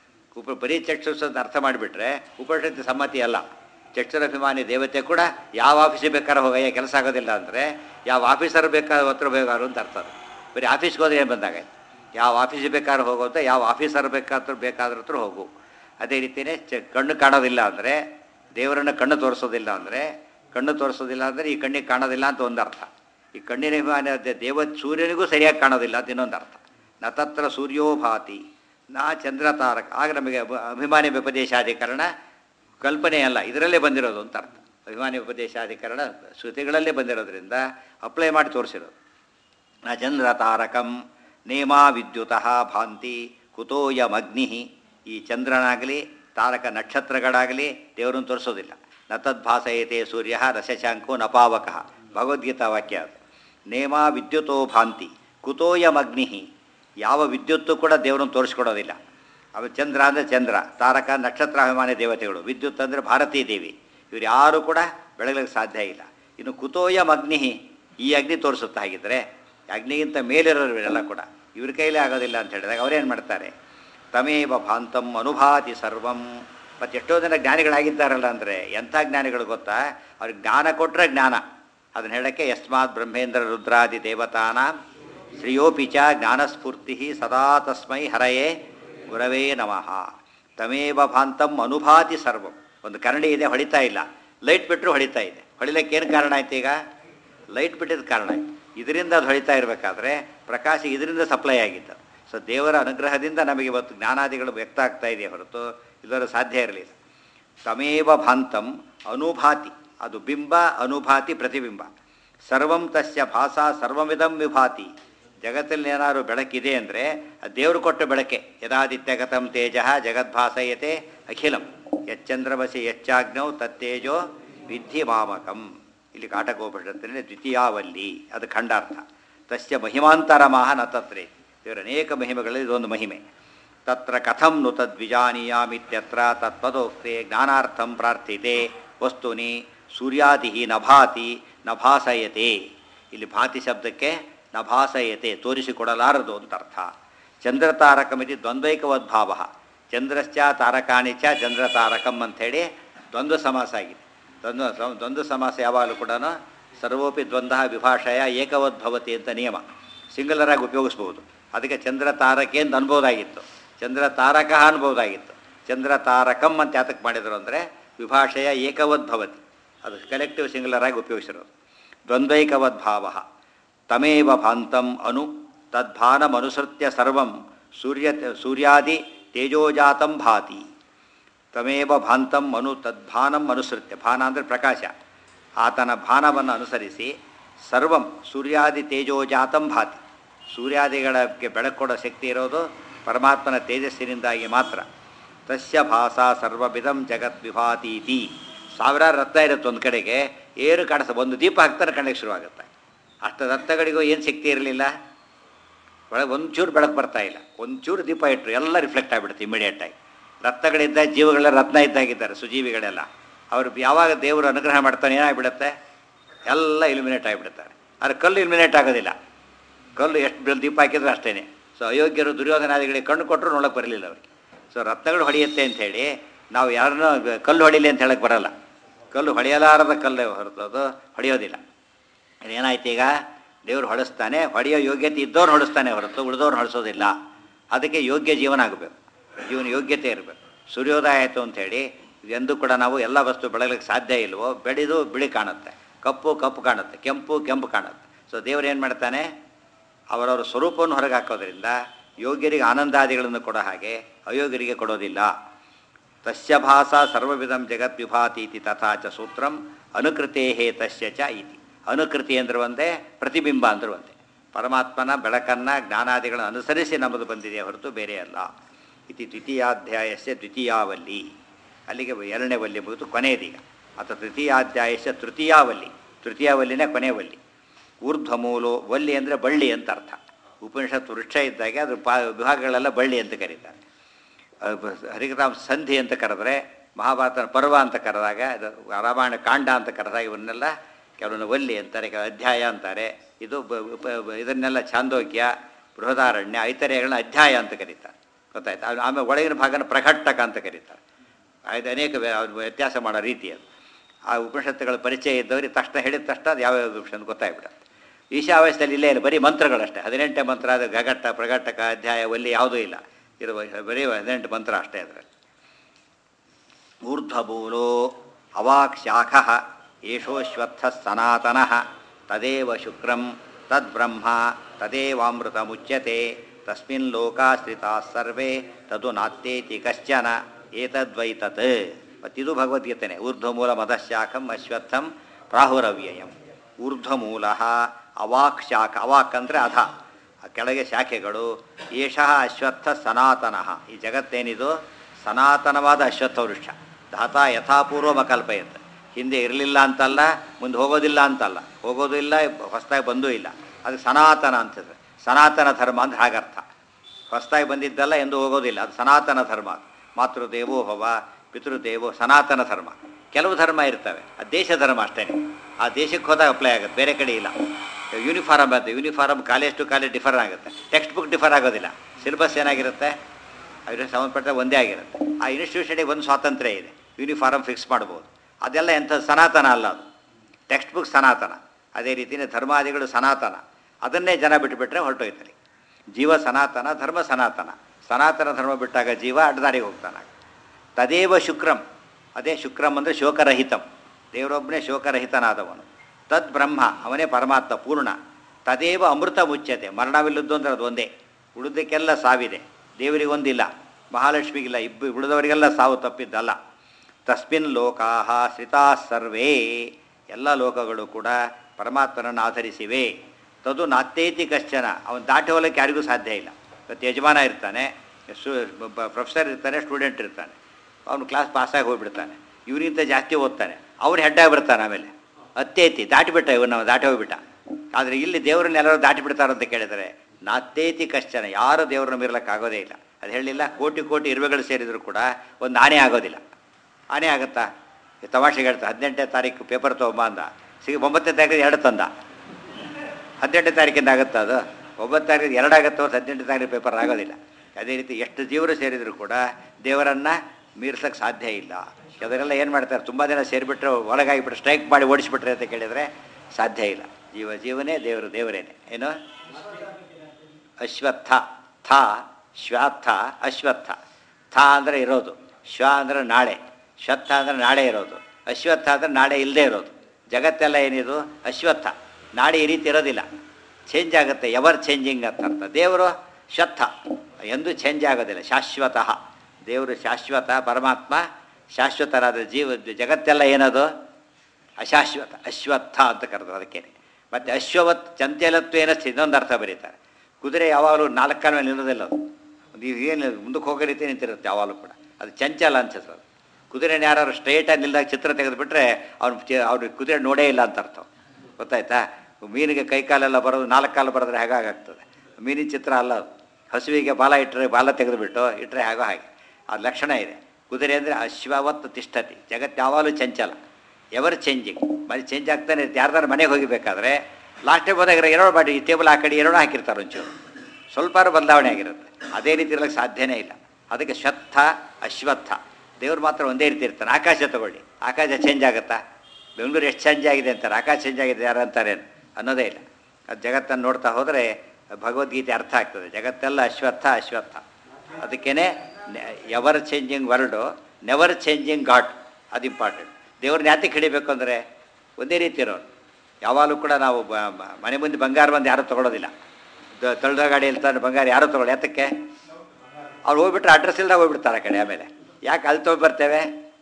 ಉಪ ಬರೀ ಚಕ್ಷುರ್ಸ್ ಅಂತ ಅರ್ಥ ಮಾಡಿಬಿಟ್ರೆ ಉಪನಿಷತ್ತು ಸಮ್ಮತಿ ಅಲ್ಲ ಚಕ್ಷುರಭಿಮಾನಿ ದೇವತೆ ಕೂಡ ಯಾವ ಆಫೀಸಿಗೆ ಬೇಕಾದ್ರೆ ಹೋಗಯ್ಯ ಕೆಲಸ ಆಗೋದಿಲ್ಲ ಅಂದರೆ ಯಾವ ಆಫೀಸರ್ ಬೇಕಾದ್ರೆ ಹತ್ರ ಬೇಕಾದ್ರು ಅಂತ ಅರ್ಥ ಅದು ಬರೀ ಆಫೀಸ್ಗೆ ಹೋದ್ರೆ ಏನು ಬಂದಾಗ ಯಾವ ಆಫೀಸಿಗೆ ಬೇಕಾದ್ರೆ ಹೋಗೋದು ಯಾವ ಆಫೀಸರ್ ಬೇಕಾದ್ರೂ ಬೇಕಾದ್ರ ಹತ್ರ ಹೋಗು ಅದೇ ರೀತಿಯೇ ಚ ಕಣ್ಣು ಕಾಣೋದಿಲ್ಲ ಅಂದರೆ ದೇವರನ್ನು ಕಣ್ಣು ತೋರಿಸೋದಿಲ್ಲ ಅಂದರೆ ಕಣ್ಣು ತೋರಿಸೋದಿಲ್ಲ ಅಂದರೆ ಈ ಕಣ್ಣಿಗೆ ಕಾಣೋದಿಲ್ಲ ಅಂತ ಒಂದು ಅರ್ಥ ಈ ಕಣ್ಣಿನ ಅಭಿಮಾನ ದೇ- ದೇವ ಸೂರ್ಯನಿಗೂ ಸರಿಯಾಗಿ ಕಾಣೋದಿಲ್ಲ ಅಂತ ಇನ್ನೊಂದು ಅರ್ಥ ನ ತತ್ರ ಸೂರ್ಯೋ ಭಾತಿ ನಾ ಚಂದ್ರ ತಾರಕ ಆಗ ನಮಗೆ ಅಭ- ಅಭಿಮಾನಿ ವ್ಯಪದೇಶಾಧಿಕರಣ ಕಲ್ಪನೆ ಅಲ್ಲ ಇದರಲ್ಲೇ ಬಂದಿರೋದು ಅಂತ ಅರ್ಥ ಅಭಿಮಾನಿ ಉಪದೇಶಾಧಿಕರಣ ಶ್ರುತಿಗಳಲ್ಲೇ ಬಂದಿರೋದ್ರಿಂದ ಅಪ್ಲೈ ಮಾಡಿ ತೋರಿಸಿರೋದು ನ ಚಂದ್ರ ತಾರಕಂ ನೇಮಾ ವಿದ್ಯುತಃ ಭಾಂತಿ ಕುತೋಯಮಗ್ನಿ ಈ ಚಂದ್ರನಾಗಲಿ ತಾರಕ ನಕ್ಷತ್ರಗಳಾಗಲಿ ದೇವರನ್ನು ತೋರಿಸೋದಿಲ್ಲ ನ ತದ್ಭಾಸಯತೆ ಸೂರ್ಯ ರಸಶಾಂಕೋ ನ ಪಾವಕ ಭಗವದ್ಗೀತಾ ವಾಕ್ಯ ಅದು ನೇಮ ವಿದ್ಯುತೋ ಭಾಂತಿ ಕುತೋಯಮಗ್ನಿ ಯಾವ ವಿದ್ಯುತ್ತು ಕೂಡ ದೇವರನ್ನು ತೋರಿಸ್ಕೊಡೋದಿಲ್ಲ ಅವ ಚಂದ್ರ ಅಂದರೆ ಚಂದ್ರ ತಾರಕ ನಕ್ಷತ್ರಾಭಿಮಾನಿ ದೇವತೆಗಳು ವಿದ್ಯುತ್ ಅಂದರೆ ಭಾರತೀ ದೇವಿ ಇವ್ರು ಯಾರೂ ಕೂಡ ಬೆಳಗಲಿಕ್ಕೆ ಸಾಧ್ಯ ಇಲ್ಲ ಇನ್ನು ಕುತೋಯಂ ಅಗ್ನಿ ಈ ಅಗ್ನಿ ತೋರಿಸುತ್ತಾ ಹಾಗಿದ್ರೆ ಅಗ್ನಿಗಿಂತ ಮೇಲಿರೋರು ಇವರೆಲ್ಲ ಕೂಡ ಇವ್ರ ಕೈಲೇ ಆಗೋದಿಲ್ಲ ಅಂತ ಹೇಳಿದಾಗ ಅವ್ರೇನು ಮಾಡ್ತಾರೆ ತಮೇವ ಭಾಂತಂ ಅನುಭಾತಿ ಸರ್ವಂ ಮತ್ತು ಎಷ್ಟೋ ಜನ ಜ್ಞಾನಿಗಳಾಗಿದ್ದಾರಲ್ಲ ಅಂದರೆ ಎಂಥ ಜ್ಞಾನಿಗಳು ಗೊತ್ತಾ ಅವ್ರಿಗೆ ಜ್ಞಾನ ಕೊಟ್ಟರೆ ಜ್ಞಾನ ಅದನ್ನು ಹೇಳೋಕ್ಕೆ ಯಸ್ಮಾತ್ ಬ್ರಹ್ಮೇಂದ್ರ ರುದ್ರಾದಿ ದೇವತಾನ ಶ್ರೇಯೋಪಿ ಚ ಜ್ಞಾನಸ್ಫೂರ್ತಿ ಸದಾ ತಸ್ಮೈ ಹರಯೇ ಗುರವೇ ನಮಃ ತಮೇವ ಭಾಂತಂ ಅನುಭಾತಿ ಸರ್ವಂ ಒಂದು ಕನ್ನಡಿ ಇದೆ ಹೊಳಿತಾ ಇಲ್ಲ ಲೈಟ್ ಬಿಟ್ಟರು ಹೊಳಿತಾ ಇದೆ ಹೊಳಿಲಿಕ್ಕೆ ಏನು ಕಾರಣ ಆಯ್ತು ಈಗ ಲೈಟ್ ಬಿಟ್ಟಿದ ಕಾರಣ ಆಯ್ತು ಇದರಿಂದ ಅದು ಹೊಳಿತಾ ಇರಬೇಕಾದ್ರೆ ಪ್ರಕಾಶ ಇದರಿಂದ ಸಪ್ಲೈ ಆಗಿತ್ತು ಸೊ ದೇವರ ಅನುಗ್ರಹದಿಂದ ನಮಗೆ ಇವತ್ತು ಜ್ಞಾನಾದಿಗಳು ವ್ಯಕ್ತ ಆಗ್ತಾ ಇದೆ ಹೊರತು ಇದರ ಸಾಧ್ಯ ಇರಲಿಲ್ಲ ತಮೇವ ಭಾಂತಂ ಅನುಭಾತಿ ಅದು ಬಿಂಬ ಅನುಭಾತಿ ಪ್ರತಿಬಿಂಬ ಸರ್ವಂ ತಸ್ಯ ಭಾಸ ಸರ್ವಮಿದಂ ವಿಭಾತಿ ಜಗತ್ತಲ್ಲಿ ಏನಾದ್ರು ಬೆಳಕಿದೆ ಅಂದರೆ ಅದು ದೇವರು ಕೊಟ್ಟ ಬೆಳಕೆ ಯದಾದಿತ್ಯಗತಂ ತೇಜ ಜಗದ್ಭಾಸಯತೆ ಅಖಿಲಂ ಯಚ್ಚಂದ್ರಮಸಿ ಯಚ್ಚಾಗ್ನೌ ತತ್ತೇಜೋ ವಿಧಿ ಮಾಮಕಂ ಇಲ್ಲಿ ಕಾಟಕೋಪನಿಷತ್ತಿನಲ್ಲಿ ದ್ವಿತೀಯಾವಲ್ಲಿ ಅದು ಖಂಡಾರ್ಥ ತಸ್ಯ ಮಹಿಮಾಂತರಮಾಹ ನ ತತ್ರೆ ದೇವರ ಅನೇಕ ಮಹಿಮೆಗಳಲ್ಲಿ ಇದೊಂದು ಮಹಿಮೆ ತತ್ರ ಕಥಂ ನು ತದ್ವಿಜಾನೀಯಾಮಿತ್ಯತ್ರ ತತ್ಪದೋಕ್ತೆ ಜ್ಞಾನಾರ್ಥಂ ಪ್ರಾರ್ಥಿತೆ ವಸ್ತುನಿ ಸೂರ್ಯಾದಿ ನಭಾತಿ ನಭಾಸಯತೆ ಇಲ್ಲಿ ಭಾತಿ ಶಬ್ದಕ್ಕೆ ನಭಾಸಯತೆ ತೋರಿಸಿಕೊಡಲಾರದು ಅಂತ ಅರ್ಥ ಚಂದ್ರತಾರಕಮಿತಿ ದ್ವಂದ್ವೈಕವದ್ಭಾವ ಚಂದ್ರಶ್ಚ ತಾರಕಾಣಿ ಚ ಚಂದ್ರತಾರಕಂ ಅಂಥೇಳಿ ದ್ವಂದ್ವ ಸಮಾಸ ಆಗಿದೆ ದ್ವಂದ್ವ ಸಮ- ದ್ವಂದ್ವ ಸಮಾಸ ಯಾವಾಗಲೂ ಕೂಡ ಸರ್ವೋಪಿ ದ್ವಂದ್ವ ವಿಭಾಷಯ ಏಕವದ್ಭವತಿ ಅಂತ ನಿಯಮ ಸಿಂಗುಲರ್ ಆಗಿ ಉಪಯೋಗಿಸ್ಬೋದು ಅದಕ್ಕೆ ಚಂದ್ರ ತಾರಕೆ ಅಂತ ಅನ್ಬೋದಾಗಿತ್ತು ಚಂದ್ರ ತಾರಕ ಅನ್ಬೋದಾಗಿತ್ತು ಚಂದ್ರ ತಾರಕಂ ಅಂತ ಯಾತಕ್ಕೆ ಮಾಡಿದರು ಅಂದರೆ ವಿಭಾಷೆಯ ಏಕವದ್ಭವತಿ ಅದು ಕಲೆಕ್ಟಿವ್ ಸಿಂಗುಲರ್ ಆಗಿ ಉಪಯೋಗಿಸಿರೋದು ದ್ವಂದ್ವೈಕವದ್ಭಾವ ತಮೇವ ಭಾಂತಂ ಅನು ತದ್ಭಾನಮನುಸೃತ್ಯ ಸರ್ವಂ ಸೂರ್ಯ ಸೂರ್ಯಾದಿ ತೇಜೋಜಾತಂ ಭಾತಿ ತಮೇವ ಭಾಂತಂ ಅನು ತದ್ಭಾನಂ ಅನುಸೃತ್ಯ ಭಾನ ಅಂದರೆ ಪ್ರಕಾಶ ಆತನ ಭಾನವನ್ನು ಅನುಸರಿಸಿ ಸರ್ವಂ ಸೂರ್ಯಾದಿ ತೇಜೋಜಾತಂ ಭಾತಿ ಸೂರ್ಯಾದಿಗಳಿಗೆ ಬೆಳಕೊಡೋ ಶಕ್ತಿ ಇರೋದು ಪರಮಾತ್ಮನ ತೇಜಸ್ಸಿನಿಂದಾಗಿ ಮಾತ್ರ ತಸ್ಯ ಭಾಸ ಸರ್ವವಿಧಂ ಜಗತ್ ವಿಭಾತೀತಿ ಸಾವಿರಾರು ರತ್ನ ಇರುತ್ತೆ ಒಂದು ಕಡೆಗೆ ಏನು ಕಾಣಿಸ ಒಂದು ದೀಪ ಹಾಕ್ತಾರೆ ಕಣ್ಣಕ್ಕೆ ಶುರುವಾಗುತ್ತೆ ಅಷ್ಟು ರತ್ನಗಳಿಗೂ ಏನು ಶಕ್ತಿ ಇರಲಿಲ್ಲ ಒಳಗೆ ಒಂಚೂರು ಬೆಳಕು ಬರ್ತಾ ಇಲ್ಲ ಒಂಚೂರು ದೀಪ ಇಟ್ಟರು ಎಲ್ಲ ರಿಫ್ಲೆಕ್ಟ್ ಆಗಿಬಿಡುತ್ತೆ ಇಮಿಡಿಯೇಟಾಗಿ ರತ್ನಗಳಿದ್ದ ಜೀವಗಳೆಲ್ಲ ರತ್ನ ಇದ್ದಾಗಿದ್ದಾರೆ ಸುಜೀವಿಗಳೆಲ್ಲ ಅವರು ಯಾವಾಗ ದೇವರು ಅನುಗ್ರಹ ಮಾಡ್ತಾನೆ ಏನಾಗ್ಬಿಡುತ್ತೆ ಎಲ್ಲ ಇಲ್ಮಿನೇಟ್ ಆಗಿಬಿಡ್ತಾರೆ ಆದರೆ ಕಲ್ಲು ಇಲ್ಮಿನೇಟ್ ಆಗೋದಿಲ್ಲ ಕಲ್ಲು ಎಷ್ಟು ಬೆಲ್ ದೀಪ ಹಾಕಿದ್ರು ಅಷ್ಟೇ ಸೊ ಅಯೋಗ್ಯರು ದುರ್ಯೋಧನಾದಿಗಳಿಗೆ ಕಣ್ಣು ಕೊಟ್ಟರು ನೋಡೋಕೆ ಬರಲಿಲ್ಲ ಅವರಿಗೆ ಸೊ ರತ್ನಗಳು ಹೊಡೆಯುತ್ತೆ ಅಂಥೇಳಿ ನಾವು ಯಾರನ್ನೂ ಕಲ್ಲು ಹೊಡಿಲಿ ಅಂತ ಹೇಳಕ್ಕೆ ಬರಲ್ಲ ಕಲ್ಲು ಹೊಡೆಯಲಾರದ ಕಲ್ಲು ಹೊರತು ಅದು ಹೊಡೆಯೋದಿಲ್ಲ ಏನಾಯ್ತು ಈಗ ದೇವರು ಹೊಡೆಸ್ತಾನೆ ಹೊಡೆಯೋ ಯೋಗ್ಯತೆ ಇದ್ದವ್ರು ಹೊಡೆಸ್ತಾನೆ ಹೊರತು ಉಳಿದವ್ರು ಹೊಡೆಸೋದಿಲ್ಲ ಅದಕ್ಕೆ ಯೋಗ್ಯ ಜೀವನ ಆಗಬೇಕು ಜೀವನ ಯೋಗ್ಯತೆ ಇರಬೇಕು ಸೂರ್ಯೋದಯ ಆಯಿತು ಅಂಥೇಳಿ ಎಂದೂ ಕೂಡ ನಾವು ಎಲ್ಲ ವಸ್ತು ಬೆಳಗಲಿಕ್ಕೆ ಸಾಧ್ಯ ಇಲ್ವೋ ಬೆಳೆದು ಬಿಳಿ ಕಾಣುತ್ತೆ ಕಪ್ಪು ಕಪ್ಪು ಕಾಣುತ್ತೆ ಕೆಂಪು ಕೆಂಪು ಕಾಣುತ್ತೆ ಸೊ ದೇವರು ಏನು ಮಾಡ್ತಾನೆ ಅವರವರ ಸ್ವರೂಪವನ್ನು ಹೊರಗೆ ಹಾಕೋದ್ರಿಂದ ಯೋಗ್ಯರಿಗೆ ಆನಂದಾದಿಗಳನ್ನು ಕೊಡೋ ಹಾಗೆ ಅಯೋಗ್ಯರಿಗೆ ಕೊಡೋದಿಲ್ಲ ತಸ್ಯ ಭಾಸ ಸರ್ವವಿಧಂ ಜಗತ್ ವಿಭಾತಿ ಇತಿ ತಥಾ ಚ ಸೂತ್ರಂ ಅನುಕೃತೇ ಹೇ ತಸ್ಯ ಚ ಇತಿ ಅನುಕೃತಿ ಅಂದ್ರೆ ಒಂದೇ ಪ್ರತಿಬಿಂಬ ಅಂದ್ರೆ ಒಂದೇ ಪರಮಾತ್ಮನ ಬೆಳಕನ್ನು ಜ್ಞಾನಾದಿಗಳನ್ನು ಅನುಸರಿಸಿ ನಮ್ಮದು ಬಂದಿದೆ ಹೊರತು ಬೇರೆ ಅಲ್ಲ ಇತಿ ದ್ವಿತೀಯಾಧ್ಯಾಯಸ್ಯ ದ್ವಿತೀಯಾವಲ್ಲಿ ಅಲ್ಲಿಗೆ ಎರಡನೇ ವಲ್ಲಿ ಮುಗಿದು ಕೊನೆಯದೀಗ ಅಥವಾ ತೃತೀಯಾಧ್ಯಾಯಸ್ಯ ತೃತೀಯಾವಲ್ಲಿ ತೃತೀಯಾವಲ್ಲಿನೇ ಕೊನೆ ವಲ್ಲಿ ಊರ್ಧ್ವಮೂಲು ವಲ್ಲಿ ಅಂದರೆ ಬಳ್ಳಿ ಅಂತ ಅರ್ಥ ಉಪನಿಷತ್ ವೃಕ್ಷ ಇದ್ದಾಗೆ ಅದ್ರ ಪಾ ವಿಭಾಗಗಳೆಲ್ಲ ಬಳ್ಳಿ ಅಂತ ಕರೀತಾರೆ ಹರಿಕರಾಮ್ ಸಂಧಿ ಅಂತ ಕರೆದ್ರೆ ಮಹಾಭಾರತನ ಪರ್ವ ಅಂತ ಕರೆದಾಗ ಇದು ರಾಮಾಯಣ ಕಾಂಡ ಅಂತ ಕರೆದಾಗ ಇವನ್ನೆಲ್ಲ ಕೆಲವೊಂದು ವಲ್ಲಿ ಅಂತಾರೆ ಕೆಲವು ಅಧ್ಯಾಯ ಅಂತಾರೆ ಇದು ಬ- ಬ- ಬ- ಇದನ್ನೆಲ್ಲ ಛಾಂದೋಗ್ಯ ಬೃಹದಾರಣ್ಯ ಐತರ್ಯಗಳನ್ನ ಅಧ್ಯಾಯ ಅಂತ ಕರೀತಾರೆ ಗೊತ್ತಾಯ್ತು ಆ- ಆಮೇಲೆ ಒಳಗಿನ ಭಾಗನ ಪ್ರಕಟಕ ಅಂತ ಕರೀತಾರೆ ಅದು ಅನೇಕ ವ್ಯ- ಅವ್ರು ವ್ಯತ್ಯಾಸ ಮಾಡೋ ರೀತಿ ಅದು ಆ ಉಪನಿಷತ್ತುಗಳ ಪರಿಚಯ ಇದ್ದವ್ರಿಗೆ ತಕ್ಷಣ ಹೇಳಿದ ತಕ್ಷಣ ಅದು ಯಾವ ಉಪನಿಷತ್ ಗೊತ್ತಾಗ್ಬಿಡುತ್ತೆ ಈಶಾವಾಸ್ಯದಲ್ಲಿ ಇಲ್ಲೇ ಇಲ್ಲ ಬರೀ ಮಂತ್ರಗಳಷ್ಟೇ ಹದಿನೆಂಟೇ ಮಂತ್ರ ಅದು ಗಗಟ್ಟ ಪ್ರಗಟಕ ಅಧ್ಯಾಯ ಒಲ್ಲಿ ಯಾವುದೂ ಇಲ್ಲ ಇದು ಬರೀ ಹದಿನೆಂಟು ಮಂತ್ರ ಅಷ್ಟೇ ಅದರಲ್ಲಿ ಊರ್ಧ್ವಮೂಲೋ ಅವಾಕ್ ಶಾಖ ಏಷೋಶ್ವತ್ಥ ಸನಾತನ ತದೇವ ಶುಕ್ರಂ ತದ್ಬ್ರಹ್ಮ ತದೇವಾಮೃತ ಮುಚ್ಯತೆ ತಸ್ಮಿನ್ ಲೋಕಾಶ್ರಿತಾ ಸರ್ವೇ ತದು ನಾತ್ಯೇತಿ ಕಶ್ಚನ ಏತದ್ವೈತತ್ ಮತ್ತಿದು ಭಗವದ್ಗೀತೆನೆ ಊರ್ಧ್ವಮೂಲ ಮದಶಾಖಂ ಅಶ್ವತ್ಥಂ ಪ್ರಾಹುರವ್ಯಯಂ ಊರ್ಧ್ವಮೂಲ ಅವಾಕ್ ಶಾಖ ಅವಾಕ್ ಅಂದರೆ ಅಧ ಆ ಕೆಳಗೆ ಶಾಖೆಗಳು ಏಷಃ ಅಶ್ವತ್ಥ ಸನಾತನಃ ಈ ಜಗತ್ತೇನಿದು ಸನಾತನವಾದ ಅಶ್ವತ್ಥ ವೃಕ್ಷ ಧಾತಾ ಯಥಾಪೂರ್ವಮ ಕಲ್ಪಯತ್ ಹಿಂದೆ ಇರಲಿಲ್ಲ ಅಂತಲ್ಲ ಮುಂದೆ ಹೋಗೋದಿಲ್ಲ ಅಂತಲ್ಲ ಹೋಗೋದು ಇಲ್ಲ ಹೊಸದಾಗಿ ಬಂದೂ ಇಲ್ಲ ಅದು ಸನಾತನ ಅಂತಂದ್ರೆ ಸನಾತನ ಧರ್ಮ ಅಂದ್ರೆ ಹಾಗರ್ಥ ಹೊಸದಾಗಿ ಬಂದಿದ್ದಲ್ಲ ಎಂದು ಹೋಗೋದಿಲ್ಲ ಅದು ಸನಾತನ ಧರ್ಮ ಮಾತೃದೇವೋ ಭವ ಪಿತೃದೇವೋ ಸನಾತನ ಧರ್ಮ ಕೆಲವು ಧರ್ಮ ಇರ್ತವೆ ಅದು ದೇಶ ಧರ್ಮ ಅಷ್ಟೇ ಆ ದೇಶಕ್ಕೆ ಹೋದಾಗ ಅಪ್ಲೈ ಆಗುತ್ತೆ ಬೇರೆ ಕಡೆ ಇಲ್ಲ ಯೂನಿಫಾರ್ಮ್ ಅಂತ uniform college to college differ ಆಗುತ್ತೆ ಟೆಕ್ಸ್ಟ್ ಬುಕ್ ಡಿಫರ್ ಆಗೋದಿಲ್ಲ ಸಿಲೆಬಸ್ ಏನಾಗಿರುತ್ತೆ ಅದಕ್ಕೆ ಸಂಬಂಧಪಟ್ಟ ಒಂದೇ ಆಗಿರುತ್ತೆ ಆ ಇನ್ಸ್ಟಿಟ್ಯೂಷನಿಗೆ ಒಂದು ಸ್ವಾತಂತ್ರ್ಯ ಇದೆ ಯೂನಿಫಾರ್ಮ್ ಫಿಕ್ಸ್ ಮಾಡ್ಬೋದು ಅದೆಲ್ಲ ಎಂಥ ಸನಾತನ ಅಲ್ಲ ಅದು ಟೆಕ್ಸ್ಟ್ ಬುಕ್ ಸನಾತನ ಅದೇ ರೀತಿಯೇ ಧರ್ಮಾದಿಗಳು ಸನಾತನ ಅದನ್ನೇ ಜನ ಬಿಟ್ಟುಬಿಟ್ರೆ ಹೊರಟೋಯ್ತಾರೆ ಜೀವ ಸನಾತನ ಧರ್ಮ ಸನಾತನ ಸನಾತನ ಧರ್ಮ ಬಿಟ್ಟಾಗ ಜೀವ ಅಡ್ಡದಾರಿಗೆ ಹೋಗ್ತಾನೆ ತದೇವ ಶುಕ್ರಂ ಅದೇ ಶುಕ್ರಂ ಅಂದರೆ ಶೋಕರಹಿತಂ ದೇವರೊಬ್ಬನೇ ಶೋಕರಹಿತನಾದವನು ತದ್ ಬ್ರಹ್ಮ ಅವನೇ ಪರಮಾತ್ಮ ಪೂರ್ಣ ತದೇವ ಅಮೃತ ಮುಚ್ಚತೆ ಮರಣವಿಲ್ಲದ್ದು ಅಂದ್ರೆ ಅದು ಒಂದೇ ಉಳಿದಕ್ಕೆಲ್ಲ ಸಾವಿದೆ ದೇವರಿಗೊಂದಿಲ್ಲ ಮಹಾಲಕ್ಷ್ಮಿಗಿಲ್ಲ ಇಬ್ಬ ಉಳಿದವರಿಗೆಲ್ಲ ಸಾವು ತಪ್ಪಿದ್ದಲ್ಲ ತಸ್ಮಿನ್ ಲೋಕಾ ಶ್ರಿತಾ ಸರ್ವೇ ಎಲ್ಲ ಲೋಕಗಳು ಕೂಡ ಪರಮಾತ್ಮನನ್ನು ಆಧರಿಸಿವೆ ತದು ನಾತ್ತೇತಿ ಕಶ್ಚನ ಅವನು ದಾಟಿ ಹೋಗಲಿಕ್ಕೆ ಯಾರಿಗೂ ಸಾಧ್ಯ ಇಲ್ಲ ಇವತ್ತು ಯಜಮಾನ ಇರ್ತಾನೆ ಸ್ಟು ಪ್ರೊಫೆಸರ್ ಇರ್ತಾನೆ ಸ್ಟೂಡೆಂಟ್ ಇರ್ತಾನೆ ಅವನು ಕ್ಲಾಸ್ ಪಾಸಾಗಿ ಹೋಗ್ಬಿಡ್ತಾನೆ ಇವನಿಂದ ಜಾಸ್ತಿ ಓದ್ತಾನೆ ಅವ್ನು ಹೆಡ್ಡಾಗಿ ಬರ್ತಾನೆ ಆಮೇಲೆ ಅತ್ತೇತಿ ದಾಟಿಬಿಟ್ಟ ಇವನು ನಾವು ದಾಟಿ ಹೋಗ್ಬಿಟ್ಟ ಆದರೆ ಇಲ್ಲಿ ದೇವರನ್ನ ಎಲ್ಲರೂ ದಾಟಿ ಬಿಡ್ತಾರೋ ಅಂತ ಕೇಳಿದರೆ ನಾತ್ತೇತಿ ಕಶ್ಚನ ಯಾರು ದೇವರನ್ನ ಮೀರ್ಲಕ್ಕಾಗೋದೇ ಇಲ್ಲ ಅದು ಹೇಳಿಲ್ಲ ಕೋಟಿ ಕೋಟಿ ಇರುವೆಗಳು ಸೇರಿದರೂ ಕೂಡ ಒಂದು ಆನೆ ಆಗೋದಿಲ್ಲ ಆನೆ ಆಗುತ್ತಾ ಈ ತಮಾಷೆಗೆ ಹೇಳ್ತಾ ಹದಿನೆಂಟನೇ ತಾರೀಕು ಪೇಪರ್ ತೊಗೊಂಬ ಅಂದ ಸಿಗ ಒಂಬತ್ತನೇ ತಾರೀಕು ಎರಡು ತಂದ ಹದಿನೆಂಟನೇ ತಾರೀಕಿಂದ ಆಗುತ್ತಾ ಅದು ಒಂಬತ್ತು ತಾರೀಕು ಎರಡು ಆಗುತ್ತೋ ಹದಿನೆಂಟನೇ ತಾರೀಕು ಪೇಪರ್ ಆಗೋದಿಲ್ಲ ಅದೇ ರೀತಿ ಎಷ್ಟು ಜೀವರು ಸೇರಿದರೂ ಕೂಡ ದೇವರನ್ನು ಮೀರ್ಸಕ್ಕೆ ಸಾಧ್ಯ ಇಲ್ಲ ಅದರೆಲ್ಲ ಏನು ಮಾಡ್ತಾರೆ ತುಂಬ ಜನ ಸೇರಿಬಿಟ್ರೆ ಒಳಗಾಗಿಬಿಟ್ರೆ ಸ್ಟ್ರೈಕ್ ಮಾಡಿ ಓಡಿಸ್ಬಿಟ್ರೆ ಅಂತ ಕೇಳಿದರೆ ಸಾಧ್ಯ ಇಲ್ಲ ಜೀವ ಜೀವನೇ ದೇವರು ದೇವರೇನೆ ಏನು ಅಶ್ವತ್ಥ ಥ ಶ್ವಾಥ ಅಶ್ವತ್ಥ ಥ ಅಂದರೆ ಇರೋದು ಶ್ವ ಅಂದರೆ ನಾಳೆ ಶ್ವತ್ಥ ಅಂದರೆ ನಾಳೆ ಇರೋದು ಅಶ್ವತ್ಥ ಅಂದರೆ ನಾಳೆ ಇಲ್ಲದೆ ಇರೋದು ಜಗತ್ತೆಲ್ಲ ಏನಿದು ಅಶ್ವತ್ಥ ನಾಳೆ ಈ ರೀತಿ ಇರೋದಿಲ್ಲ ಚೇಂಜ್ ಆಗುತ್ತೆ ಎವರ್ ಚೇಂಜಿಂಗ್ ಅಂತ ಅರ್ಥ ದೇವರು ಶ್ವತ್ಥ ಎಂದೂ ಚೇಂಜ್ ಆಗೋದಿಲ್ಲ ಶಾಶ್ವತಃ ದೇವರು ಶಾಶ್ವತ ಪರಮಾತ್ಮ ಶಾಶ್ವತರಾದ ಜೀವ ಜಗತ್ತೆಲ್ಲ ಏನದು ಅಶಾಶ್ವತ ಅಶ್ವತ್ಥ ಅಂತ ಕರೆದ್ರು ಅದಕ್ಕೇನೆ ಮತ್ತು ಅಶ್ವವತ್ ಚಂಚಲತ್ವೇನ ಇನ್ನೊಂದು ಅರ್ಥ ಬರೀತಾರೆ ಕುದುರೆ ಯಾವಾಗಲೂ ನಾಲ್ಕು ಕಾಲ ಮೇಲೆ ನಿಲ್ಲೋದಿಲ್ಲ ಅದು ನೀವು ಏನು ಮುಂದಕ್ಕೆ ಹೋಗೋ ರೀತಿ ನಿಂತಿರುತ್ತೆ ಯಾವಾಗಲೂ ಕೂಡ ಅದು ಚಂಚಲ ಅನ್ಸುತ್ತೆ ಅದು ಕುದುರೆನ ಯಾರು ಸ್ಟ್ರೈಟಾಗಿ ನಿಲ್ದಾಗ ಚಿತ್ರ ತೆಗೆದುಬಿಟ್ರೆ ಅವ್ನು ಅವ್ರು ಕುದುರೆ ನೋಡೇ ಇಲ್ಲ ಅಂತ ಅರ್ಥ ಗೊತ್ತಾಯ್ತಾ ಮೀನಿಗೆ ಕೈ ಕಾಲೆಲ್ಲ ಬರೋದು ನಾಲ್ಕು ಕಾಲು ಬರೋದ್ರೆ ಹೇಗಾಗ್ತದೆ ಮೀನಿನ ಚಿತ್ರ ಅಲ್ಲ ಅದು ಹಸುವಿಗೆ ಬಾಲ ಇಟ್ಟರೆ ಬಾಲ ತೆಗೆದುಬಿಟ್ಟು ಇಟ್ಟರೆ ಹೇಗೋ ಹಾಗೆ ಆ ಲಕ್ಷಣ ಇದೆ ಕುದುರೆ ಅಂದರೆ ಅಶ್ವವತ್ತು ತಿಷ್ಠತಿ ಜಗತ್ತು ಯಾವಾಗಲೂ ಚಂಚಲ ಎವರ್ ಚೇಂಜಿಂಗ್ ಮನೆ ಚೇಂಜ್ ಆಗ್ತಾನೆ ಇರುತ್ತೆ ಯಾರ್ದಾರು ಮನೆಗೆ ಹೋಗಿಬೇಕಾದ್ರೆ ಲಾಸ್ಟ್ ಟೈಮ್ ಹೋದಾಗ ಎರಡೋ ಬಾಡಿ ಈ ಟೇಬಲ್ ಆ ಕಡೆ ಎರಡೋ ಹಾಕಿರ್ತಾರೆ ಒಂಚೂರು ಸ್ವಲ್ಪಾರು ಬದಲಾವಣೆ ಆಗಿರುತ್ತೆ ಅದೇ ರೀತಿ ಇರಲಿಕ್ಕೆ ಸಾಧ್ಯನೇ ಇಲ್ಲ ಅದಕ್ಕೆ ಶ್ವತ್ಥ ಅಶ್ವತ್ಥ ದೇವ್ರು ಮಾತ್ರ ಒಂದೇ ರೀತಿ ಇರ್ತಾನೆ ಆಕಾಶ ತಗೊಳ್ಳಿ ಆಕಾಶ ಚೇಂಜ್ ಆಗುತ್ತಾ ಬೆಂಗಳೂರು ಎಷ್ಟು ಚೇಂಜ್ ಆಗಿದೆ ಅಂತಾರೆ ಆಕಾಶ ಚೇಂಜ್ ಆಗಿದೆ ಯಾರು ಅಂತಾರೇನು ಅನ್ನೋದೇ ಇಲ್ಲ ಅದು ಜಗತ್ತನ್ನು ನೋಡ್ತಾ ಹೋದರೆ ಭಗವದ್ಗೀತೆ ಅರ್ಥ ಆಗ್ತದೆ ಜಗತ್ತೆಲ್ಲ ಅಶ್ವತ್ಥ ಅಶ್ವತ್ಥ ಅದಕ್ಕೇ ever changing world never changing God ಅದು ಇಂಪಾರ್ಟೆಂಟ್ ದೇವ್ರನ್ನ ಯಾತಕ್ಕೆ ಹಿಡಿಬೇಕು ಅಂದರೆ ಒಂದೇ ರೀತಿ ಇರೋರು ಯಾವಾಗಲೂ ಕೂಡ ನಾವು ಬ- ಬ- ಮನೆ ಮುಂದೆ ಬಂಗಾರ ಬಂದು ಯಾರೂ ತೊಗೊಳೋದಿಲ್ಲ ದ- ತಳ್ದ ಗಾಡಿ ಇಲ್ತಾನೆ ಬಂಗಾರ ಯಾರೂ ತೊಗೊಳ್ಳಿ ಯಾತಕ್ಕೆ ಅವ್ರು ಹೋಗ್ಬಿಟ್ರೆ ಅಡ್ರೆಸ್ ಇಲ್ದಾಗ ಹೋಗ್ಬಿಡ್ತಾರೆ ಆ ಕಡೆ ಆಮೇಲೆ ಯಾಕೆ ಅಲ್ಲಿ ತೊಗೊಂಡು ಬರ್ತೇವೆ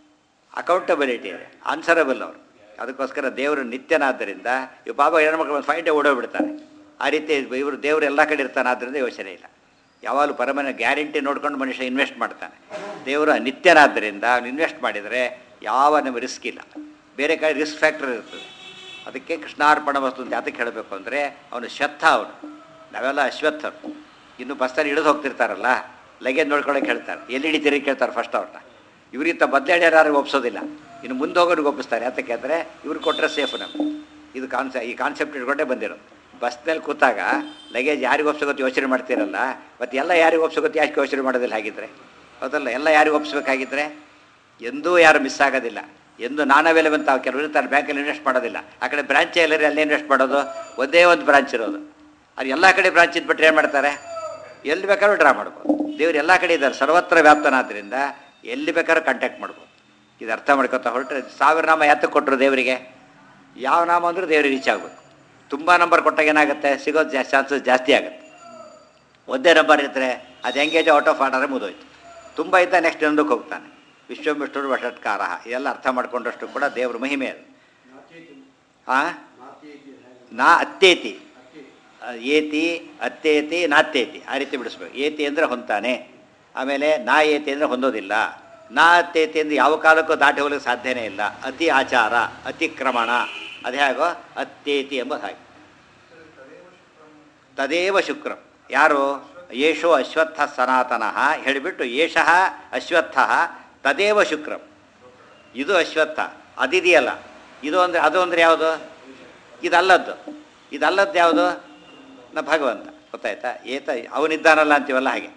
ಅಕೌಂಟಬಿಲಿಟಿ ಇದೆ ಆನ್ಸರಬಲ್ ಅವರು ಅದಕ್ಕೋಸ್ಕರ ದೇವರು ನಿತ್ಯನಾದ್ದರಿಂದ ಇವ್ ಬಾಬಾ ಹೆಣ್ಮಕ್ಳು ಒಂದು ಫೈವ್ ಡೇ ಓಡೋಗ್ಬಿಡ್ತಾರೆ ಆ ರೀತಿ ಇವರು ದೇವರು ಎಲ್ಲ ಕಡೆ ಇರ್ತಾನೆ ಆದ್ದರಿಂದ ಯೋಚನೆ ಇಲ್ಲ ಯಾವಾಗಲೂ ಪರಮನ ಗ್ಯಾರಂಟಿ ನೋಡ್ಕೊಂಡು ಮನುಷ್ಯ ಇನ್ವೆಸ್ಟ್ ಮಾಡ್ತಾನೆ ದೇವರು ನಿತ್ಯನಾದ್ದರಿಂದ ಅವ್ನು ಇನ್ವೆಸ್ಟ್ ಮಾಡಿದರೆ ಯಾವ ನಮಗೆ ರಿಸ್ಕ್ ಇಲ್ಲ ಬೇರೆ ಕಡೆ ರಿಸ್ಕ್ ಫ್ಯಾಕ್ಟರ್ ಇರ್ತದೆ ಅದಕ್ಕೆ ಕೃಷ್ಣಾರ್ಪಣ ವಸ್ತು ಅಂತ ಯಾತಕ್ಕೆ ಹೇಳಬೇಕು ಅಂದರೆ ಅವನು ಶ್ವತ್ಥ ಅವನು ನಾವೆಲ್ಲ ಅಶ್ವತ್ಥರು ಇನ್ನು ಬಸ್ಸಲ್ಲಿ ಇಳಿದು ಹೋಗ್ತಿರ್ತಾರಲ್ಲ ಲಗೇಜ್ ನೋಡ್ಕೊಳಕ್ಕೆ ಹೇಳ್ತಾರೆ ಎಲ್ಲಿ ಹಿಡಿತೀರಿ ಕೇಳ್ತಾರೆ ಫಸ್ಟ್ ಅವ್ರನ್ನ ಇವರಿಗಿಂತ ಬದಲಾಡ್ಯಾರು ಒಪ್ಸೋದಿಲ್ಲ ಇನ್ನು ಮುಂದೆ ಹೋಗೋರಿಗೆ ಒಪ್ಪಿಸ್ತಾರೆ ಯಾತಕ್ಕೆ ಅಂದರೆ ಇವ್ರು ಕೊಟ್ಟರೆ ಸೇಫ್ ನಮಗೆ ಇದು ಕಾನ್ಸೆ ಈ ಕಾನ್ಸೆಪ್ಟ್ ಇಟ್ಕೊಂಡೇ ಬಂದಿರೋದು ಬಸ್ನಲ್ಲಿ ಕೂತಾಗ ಲಗೇಜ್ ಯಾರಿಗೆ ಒಪ್ಸೋಗೊತ್ತು ಯೋಚನೆ ಮಾಡ್ತೀರಲ್ಲ ಮತ್ತು ಎಲ್ಲ ಯಾರಿಗೆ ಒಪ್ಸೋಗೊತ್ತು ಯಾಕೆ ಯೋಚನೆ ಮಾಡೋದಿಲ್ಲ ಹಾಗಿದ್ರೆ ಹೌದಲ್ಲ ಎಲ್ಲ ಯಾರಿಗೆ ಒಪ್ಸ್ಬೇಕಾಗಿದ್ರೆ ಎಂದೂ ಯಾರು ಮಿಸ್ ಆಗೋದಿಲ್ಲ ಎಂದು ನಾನವೇಲೆ ಬಂತ ಕೆಲವರು ಇರ್ತಾರೆ ಬ್ಯಾಂಕಲ್ಲಿ ಇನ್ವೆಸ್ಟ್ ಮಾಡೋದಿಲ್ಲ ಆ ಕಡೆ ಬ್ರಾಂಚೇ ಎಲ್ಲರಿ ಅಲ್ಲಿ ಇನ್ವೆಸ್ಟ್ ಮಾಡೋದು ಒಂದೇ ಒಂದು ಬ್ರಾಂಚ್ ಇರೋದು ಅದು ಎಲ್ಲ ಕಡೆ ಬ್ರಾಂಚ್ ಇದ್ಬಿಟ್ರೆ ಏನು ಮಾಡ್ತಾರೆ ಎಲ್ಲಿ ಬೇಕಾದ್ರೂ ಡ್ರಾ ಮಾಡ್ಬೋದು ದೇವ್ರು ಎಲ್ಲ ಕಡೆ ಇದ್ದಾರೆ ಸರ್ವತ್ರ ವ್ಯಾಪ್ತನಾದ್ದರಿಂದ ಎಲ್ಲಿ ಬೇಕಾದ್ರೂ ಕಾಂಟ್ಯಾಕ್ಟ್ ಮಾಡ್ಬೋದು ಇದು ಅರ್ಥ ಮಾಡ್ಕೊತಾ ಹೊರಟ್ರೆ ಸಾವಿರ ನಾಮ ಯಾತಕ್ಕೆ ಕೊಟ್ಟರು ದೇವರಿಗೆ ಯಾವ ನಾಮ ಅಂದರೂ ದೇವ್ರಿಗೆ ರೀಚ್ ಆಗಬೇಕು ತುಂಬ ನಂಬರ್ ಕೊಟ್ಟಾಗ ಏನಾಗುತ್ತೆ ಸಿಗೋದು ಜಾ ಚಾನ್ಸಸ್ ಜಾಸ್ತಿ ಆಗುತ್ತೆ ಒಂದೇ ನಂಬರ್ ಇದ್ದರೆ ಅದು ಎಂಗೇಜ್ ಔಟ್ ಆಫ್ ಆರ್ಡರೇ ಮುದೋಯ್ತು ತುಂಬ ಇದ್ದ ನೆಕ್ಸ್ಟ್ ಇನ್ನೊಂದಕ್ಕೆ ಹೋಗ್ತಾನೆ ವಿಶ್ವಮಿಷ್ಠರು ವಷಟ್ಕಾರ ಇದೆಲ್ಲ ಅರ್ಥ ಮಾಡ್ಕೊಂಡಷ್ಟು ಕೂಡ ದೇವ್ರ ಮಹಿಮೆ ಅದು ಆ ನಾ ಅತ್ತೇತಿ ಆ, ಏತಿ ಅತ್ತೇತಿ ನಾತ್ತೇತಿ ಆ ರೀತಿ ಬಿಡಿಸ್ಬೇಕು ಏತಿ ಅಂದರೆ ಹೊಂತಾನೆ ಆಮೇಲೆ ನಾ ಏತಿ ಅಂದರೆ ಹೊಂದೋದಿಲ್ಲ ನಾ ಅತ್ತೇತಿ ಎಂದು ಯಾವ ಕಾಲಕ್ಕೂ ದಾಟಿ ಹೋಗಲಿಕ್ಕೆ ಸಾಧ್ಯನೇ ಇಲ್ಲ ಅತಿ ಆಚಾರ ಅತಿಕ್ರಮಣ ಅದು ಹೇಗೋ ಅತ್ತೇತಿ ಎಂಬ ಹಾಗೆ ತದೇವ ಶುಕ್ರಂ ಯಾರು ಯೇಷೋ ಅಶ್ವತ್ಥ ಸನಾತನಃ ಹೇಳಿಬಿಟ್ಟು ಏಷಃ ಅಶ್ವತ್ಥ ತದೇವ ಶುಕ್ರಂ ಇದು ಅಶ್ವತ್ಥ ಅದಿದೆಯಲ್ಲ ಇದು ಅಂದರೆ ಅದು ಅಂದರೆ ಯಾವುದು ಇದಲ್ಲದ್ದು ಇದಲ್ಲದ್ದು ಯಾವುದು ನ ಭಗವಂತ ಗೊತ್ತಾಯ್ತಾ ಏತ ಅವನಿದ್ದಾನಲ್ಲ ಅಂತೀವಲ್ಲ ಹಾಗೆ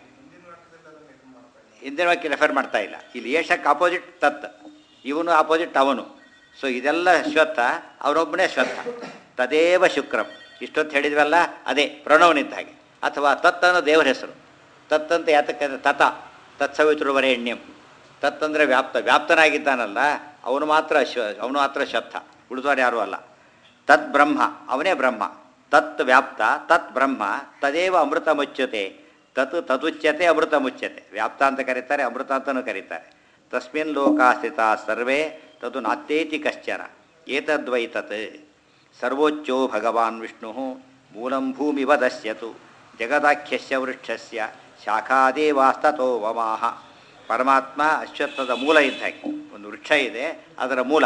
ಹಿಂದಿನ ವಾಕ್ಯ ರೆಫರ್ ಮಾಡ್ತಾ ಇಲ್ಲ ಇಲ್ಲಿ ಏಷಕ್ಕೆ ಅಪೋಸಿಟ್ ತತ್ ಇವನು ಅಪೋಸಿಟ್ ಅವನು ಸೊ ಇದೆಲ್ಲ ಶ್ವತ್ಥ ಅವನೊಬ್ಬನೇ ಶ್ವತ್ಥ ತದೇವ ಶುಕ್ರಂ ಇಷ್ಟೊತ್ತು ಹೇಳಿದ್ವಲ್ಲ ಅದೇ ಪ್ರಣವನಿದ್ದ ಹಾಗೆ ಅಥವಾ ತತ್ ಅನ್ನೋ ದೇವರ ಹೆಸರು ತತ್ ಅಂತ ಯಾತಕ್ಕೆ ಅಂದ್ರೆ ತತ ತತ್ಸವಿತೃವರೇಣ್ಯಂ ತತ್ ಅಂದರೆ ವ್ಯಾಪ್ತ ವ್ಯಾಪ್ತನಾಗಿದ್ದಾನಲ್ಲ ಅವನು ಮಾತ್ರ ಅಶ್ವ ಅವನು ಮಾತ್ರ ಶ್ವತ್ಥ ಉಳಿದವರು ಯಾರೂ ಅಲ್ಲ ತತ್ ಬ್ರಹ್ಮ ಅವನೇ ಬ್ರಹ್ಮ ತತ್ ವ್ಯಾಪ್ತ ತತ್ ಬ್ರಹ್ಮ ತದೇವ ಅಮೃತ ಮುಚ್ಯತೆ ತತ್ ತದುಚ್ಯತೆ ಅಮೃತ ಮುಚ್ಯತೆ ವ್ಯಾಪ್ತ ಅಂತ ಕರೀತಾರೆ ಅಮೃತ ಅಂತಲೂ ಕರೀತಾರೆ ತಸ್ಮಿನ್ ಲೋಕಾಸ್ಥಿತ ಸರ್ವೇ ತದು ನಾತ್ಯೇತಿ ಕಶ್ಚನ ಏತದ್ವೈ ತತ್ ಸರ್ವೋಚ್ಚೋ ಭಗವಾನ್ ವಿಷ್ಣು ಮೂಲಂ ಭೂಮಿವ ದಶ್ಯತು ಜಗದಾಖ್ಯಸ್ಯ ವೃಕ್ಷಸ್ಯ ಶಾಖಾದೇವಾಸ್ತತೋ ವಮಾಹ ಪರಮಾತ್ಮ ಅಶ್ವತ್ಥದ ಮೂಲ ಇದ್ದ ಹಾಗೆ ಒಂದು ವೃಕ್ಷ ಇದೆ ಅದರ ಮೂಲ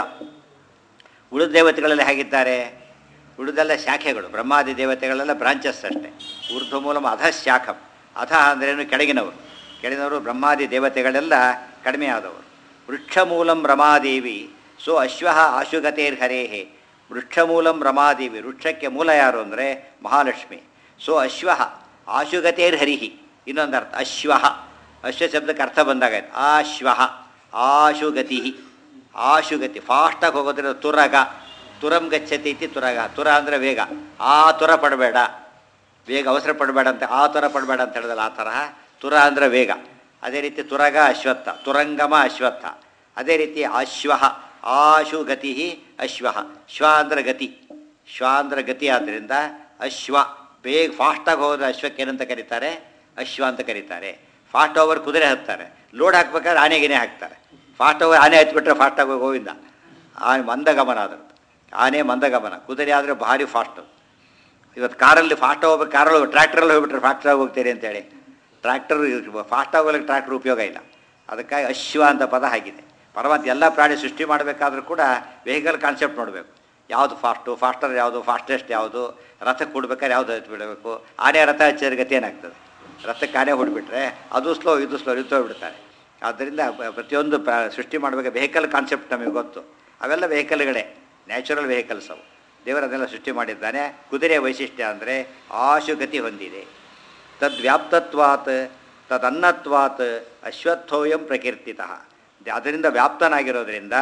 ಉಳಿದ ದೇವತೆಗಳೆಲ್ಲ ಹೇಗಿದ್ದಾರೆ ಉಳಿದೆಲ್ಲ ಶಾಖೆಗಳು ಬ್ರಹ್ಮಾದಿ ದೇವತೆಗಳೆಲ್ಲ ಬ್ರಾಂಚಸ್ ಅಷ್ಟೇ ಊರ್ಧ್ವ ಮೂಲಮ ಅಧ ಶಾಖಂ ಅಧ ಅಂದ್ರೇನು ಕೆಳಗಿನವರು ಕೆಳಗಿನವರು ಬ್ರಹ್ಮಾದಿ ದೇವತೆಗಳೆಲ್ಲ ಕಡಿಮೆ ಆದವರು ವೃಕ್ಷಮೂಲಂ ರಮಾದೇವಿ ಸೊ ಅಶ್ವ ಆಶುಗತೇರ್ಹರೇಹೆ ವೃಕ್ಷಮೂಲಂ ರಮಾದೇವಿ ವೃಕ್ಷಕ್ಕೆ ಮೂಲ ಯಾರು ಅಂದರೆ ಮಹಾಲಕ್ಷ್ಮಿ ಸೊ ಅಶ್ವ ಆಶುಗತೇರ್ಹರಿಹಿ ಇನ್ನೊಂದು ಅರ್ಥ ಅಶ್ವ ಅಶ್ವ ಶಬ್ದಕ್ಕೆ ಅರ್ಥ ಬಂದಾಗಾಯ್ತು ಆಶ್ವ ಆಶುಗತಿ ಆಶುಗತಿ ಫಾಸ್ಟಾಗಿ ಹೋಗೋದ್ರಿಂದ ತುರಗ ತುರಂ ಗಚ್ಚತಿ ಇತಿ ತುರಗ ತುರ ಅಂದರೆ ವೇಗ ಆ ತುರ ಪಡಬೇಡ ವೇಗ ಅವಸರ ಪಡಬೇಡ ಅಂತ ಆ ತುರ ಪಡಬೇಡ ಅಂತ ಹೇಳಿದಲ್ಲ ಆ ತರಹ ತುರ ಅಂದರೆ ವೇಗ ಅದೇ ರೀತಿ ತುರಗ ಅಶ್ವತ್ಥ ತುರಂಗಮ ಅಶ್ವತ್ಥ ಅದೇ ರೀತಿ ಅಶ್ವ ಆಶು ಗತಿ ಅಶ್ವ ಶ್ವ ಅಂದರೆ ಗತಿ ಶ್ವ ಅಂದರೆ ಗತಿ ಆದ್ದರಿಂದ ಅಶ್ವ ಬೇಗ ಫಾಸ್ಟಾಗಿ ಹೋಗೋದು ಅಶ್ವಕ್ಕೆ ಏನಂತ ಕರೀತಾರೆ ಅಶ್ವ ಅಂತ ಕರೀತಾರೆ ಫಾಸ್ಟ್ ಓವರ್ ಕುದುರೆ ಹತ್ತಾರೆ ಲೋಡ್ ಹಾಕ್ಬೇಕಾದ್ರೆ ಆನೆಗಿನೇ ಹಾಕ್ತಾರೆ ಫಾಸ್ಟ್ ಓವರ್ ಆನೆ ಹತ್ಬಿಟ್ರೆ ಫಾಸ್ಟಾಗಿ ಹೋಗಿ ಗೋವಿಂದ ಆನೆ ಮಂದಗಮನ ಅದರದ್ದು ಆನೆ ಮಂದಗಮನ ಕುದುರೆ ಆದರೆ ಭಾರಿ ಫಾಸ್ಟು ಇವತ್ತು ಕಾರಲ್ಲಿ ಫಾಸ್ಟ್ ಹೋಗ್ಬೇಕು ಕಾರಲ್ಲಿ ಟ್ರ್ಯಾಕ್ಟ್ರಲ್ಲಿ ಹೋಗ್ಬಿಟ್ರೆ ಫಾಸ್ಟಾಗಿ ಹೋಗ್ತೀರಿ ಅಂತೇಳಿ ಟ್ರ್ಯಾಕ್ಟರ್ ಫಾಸ್ಟಾಗಿ ಹೋಗ್ಲಿಕ್ಕೆ ಟ್ರ್ಯಾಕ್ಟರ್ ಉಪಯೋಗ ಇಲ್ಲ ಅದಕ್ಕಾಗಿ ಅಶ್ವ ಅಂತ ಪದ ಆಗಿದೆ ಪರಮಾತ್ಮ ಎಲ್ಲ ಪ್ರಾಣಿ ಸೃಷ್ಟಿ ಮಾಡಬೇಕಾದ್ರೂ ಕೂಡ ವೆಹಿಕಲ್ ಕಾನ್ಸೆಪ್ಟ್ ನೋಡಬೇಕು ಯಾವುದು ಫಾಸ್ಟು ಫಾಸ್ಟರ್ ಯಾವುದು ಫಾಸ್ಟೆಸ್ಟ್ ಯಾವುದು ರಥಕ್ಕೆ ಕೊಡ್ಬೇಕಾದ್ರೆ ಯಾವುದು ಹಚ್ಚಿ ಬಿಡಬೇಕು ಆನೆ ರಥ ಹಚ್ಚಿದ್ರೆ ಗತಿ ಏನಾಗ್ತದೆ ರಥಕ್ಕೆ ಆನೆ ಹೊಡ್ಬಿಟ್ರೆ ಅದು ಸ್ಲೋ ಇದು ಸ್ಲೋ ಬಿಡ್ತಾರೆ ಆದ್ದರಿಂದ ಬ- ಪ್ರತಿಯೊಂದು ಪ್ರ ಸೃಷ್ಟಿ ಮಾಡಬೇಕು ವೆಹಿಕಲ್ ಕಾನ್ಸೆಪ್ಟ್ ನಮಗೆ ಗೊತ್ತು ಅವೆಲ್ಲ ವೆಹಿಕಲ್ಗಳೇ ನ್ಯಾಚುರಲ್ ವೆಹಿಕಲ್ಸ್ ಅವು ದೇವರು ಅದನ್ನೆಲ್ಲ ಸೃಷ್ಟಿ ಮಾಡಿದ್ದಾನೆ ಕುದುರೆಯ ವೈಶಿಷ್ಟ್ಯ ಅಂದರೆ ಆಶುಗತಿ ಹೊಂದಿದೆ ತದ್ವ್ಯಾಪ್ತತ್ವಾತ್ ತದನ್ನತ್ವಾತ್ ಅಶ್ವತ್ಥೋಯಂ ಪ್ರಕೀರ್ತಿತಃ ದ- ಅದರಿಂದ ವ್ಯಾಪ್ತನಾಗಿರೋದ್ರಿಂದ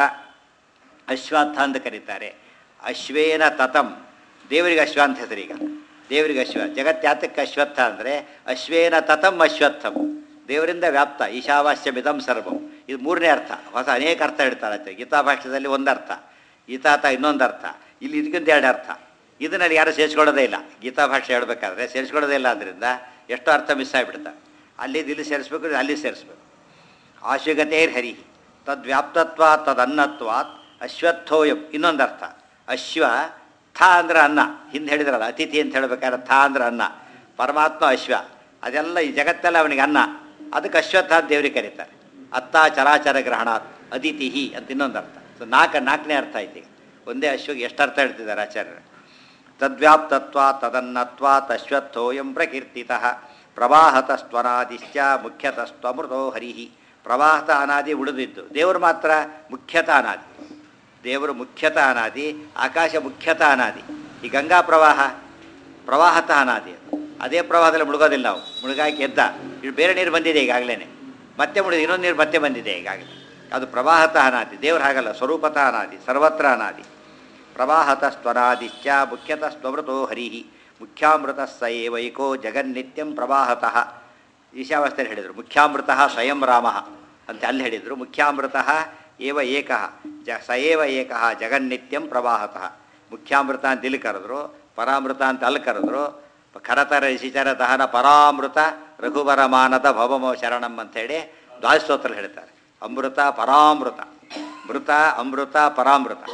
ಅಶ್ವತ್ಥ ಅಂತ ಕರೀತಾರೆ ಅಶ್ವೇನ ತತಂ ದೇವರಿಗೆ ಅಶ್ವ ಅಂತ ಹೆಸರೀಗ ದೇವರಿಗೆ ಅಶ್ವ ಜಗತ್ಯಾತಕ್ಕೆ ಅಶ್ವತ್ಥ ಅಂದರೆ ಅಶ್ವೇನ ತತಂ ಅಶ್ವತ್ಥಂ ದೇವರಿಂದ ವ್ಯಾಪ್ತ ಈಶಾವಾಸ್ಯಮಿದಂ ಸರ್ವಂ ಇದು ಮೂರನೇ ಅರ್ಥ ಹೊಸ ಅನೇಕ ಅರ್ಥ ಹೇಳ್ತಾರೆ ಆಚೆ. ಗೀತಾಭಾಷ್ಯದಲ್ಲಿ ಒಂದು ಅರ್ಥ ಗೀತಾತ ಇನ್ನೊಂದು ಅರ್ಥ ಇಲ್ಲಿ ಇದಕ್ಕಿಂತ ಎರಡು ಅರ್ಥ ಇದನ್ನಲ್ಲಿ ಯಾರು ಸೇರಿಸ್ಕೊಳ್ಳೋದೇ ಇಲ್ಲ ಗೀತಾಭಾಷ್ಯ ಹೇಳಬೇಕಾದ್ರೆ ಸೇರಿಸ್ಕೊಳ್ಳೋದೇ ಇಲ್ಲ ಆದ್ದರಿಂದ ಎಷ್ಟೋ ಅರ್ಥ ಮಿಸ್ ಆಗಿಬಿಡ್ತಾರೆ ಅಲ್ಲಿ ಇಲ್ಲಿ ಸೇರಿಸ್ಬೇಕು ಅಲ್ಲಿ ಸೇರಿಸ್ಬೇಕು ಆಶುಗತೇರ್ ಹರಿ ತದ್ವ್ಯಾಪ್ತತ್ವ ತದನ್ನತ್ವಾತ್ ಅಶ್ವತ್ಥೋಯಂ ಇನ್ನೊಂದು ಅರ್ಥ ಅಶ್ವ ಥಾ ಅಂದ್ರೆ ಅನ್ನ ಹಿಂದೆ ಹೇಳಿದ್ರಲ್ಲ ಅತಿಥಿ ಅಂತ ಹೇಳ್ಬೇಕಾದ್ರೆ ಥಾ ಅಂದ್ರೆ ಅನ್ನ ಪರಮಾತ್ಮ ಅಶ್ವ ಅದೆಲ್ಲ ಈ ಜಗತ್ತೆಲ್ಲ ಅವನಿಗೆ ಅನ್ನ ಅದಕ್ಕೆ ಅಶ್ವತ್ಥ ಅಂತ ದೇವರಿಗೆ ಕರೀತಾರೆ ಅತ್ತ ಚರಾಚರ ಗ್ರಹಣಾತ್ ಅದಿತಿಹಿ ಅಂತ ಇನ್ನೊಂದು ಅರ್ಥ ಸೊ ನಾಲ್ಕು ನಾಲ್ಕನೇ ಅರ್ಥ ಐತಿ ಈಗ ಒಂದೇ ಅಶ್ವಗೆ ಎಷ್ಟು ಅರ್ಥ ಹೇಳ್ತಿದ್ದಾರೆ ಆಚಾರ್ಯರು ತದ್ವ್ಯಾಪ್ತತ್ವ ತದನ್ನತ್ವಾತ್ ಅಶ್ವತ್ಥೋಯಂ ಪ್ರಕೀರ್ತಿತಃ ಪ್ರವಾಹತಸ್ತ್ವನಾದಿಶ್ಚ ಮುಖ್ಯತಸ್ತ್ವಮೃತೋ ಹರಿಹಿ ಪ್ರವಾಹತ ಅನಾದಿ ಉಳಿದಿದ್ದು ದೇವರು ಮಾತ್ರ ಮುಖ್ಯತ ಅನಾದಿ ದೇವರು ಮುಖ್ಯತ ಅನಾದಿ ಆಕಾಶ ಮುಖ್ಯತ ಅನಾದಿ ಈ ಗಂಗಾ ಪ್ರವಾಹ ಪ್ರವಾಹತ ಅನಾದಿ ಅದು. ಅದೇ ಪ್ರವಾಹದಲ್ಲಿ ಮುಳುಗೋದಿಲ್ಲ ನಾವು ಮುಳುಗಾಕಿ ಎದ್ದ ಇದು ಬೇರೆ ನೀರು ಬಂದಿದೆ ಈಗಾಗಲೇ ಮತ್ತೆ ಮುಳುಗಿ ಇನ್ನೊಂದು ನೀರು ಮತ್ತೆ ಬಂದಿದೆ ಈಗಾಗಲೇ ಅದು ಪ್ರವಾಹತ ಅನಾದಿ ದೇವರು ಹಾಗಲ್ಲ ಸ್ವರೂಪತ ಅನಾದಿ ಸರ್ವತ್ರ ಅನಾದಿ ಪ್ರವಾಹತ ಸ್ವರಾದಿಶ್ಚ ಮುಖ್ಯತ ಸ್ವಮೃತೋ ಹರಿ ಮುಖ್ಯಾಮೃತ ಸ ಏವೈಕೋ ಜಗನ್ನಿತ್ಯಂ ಪ್ರವಾಹತಃ ಈಶಾವಾಸ್ಯರು ಹೇಳಿದರು ಮುಖ್ಯಾಮೃತ ಸ್ವಯಂ ರಾಮ ಅಂತ ಅಲ್ಲಿ ಹೇಳಿದರು ಮುಖ್ಯಾಮೃತ ಏವ ಏಕಃ ಜ ಸ ಏವ ಏಕಃ ಜಗನ್ನಿತ್ಯಂ ಪ್ರವಾಹತಃ ಮುಖ್ಯಾಮೃತ ಅಂತ ಇಲ್ಲಿ ಕರೆದ್ರು ಪರಾಮೃತ ಅಂತ ಅಲ್ಲಿ ಕರೆದ್ರು ಖರತರ ಶಿಚರ ದಹನ ಪರಾಮೃತ ರಘುವರ ಮಾನದ ಭವಮೋ ಶರಣಂ ಅಂಥೇಳಿ ದ್ವಾದಸ್ತೋತ್ರ ಹೇಳ್ತಾರೆ ಅಮೃತ ಪರಾಮೃತ ಮೃತ ಅಮೃತ ಪರಾಮೃತ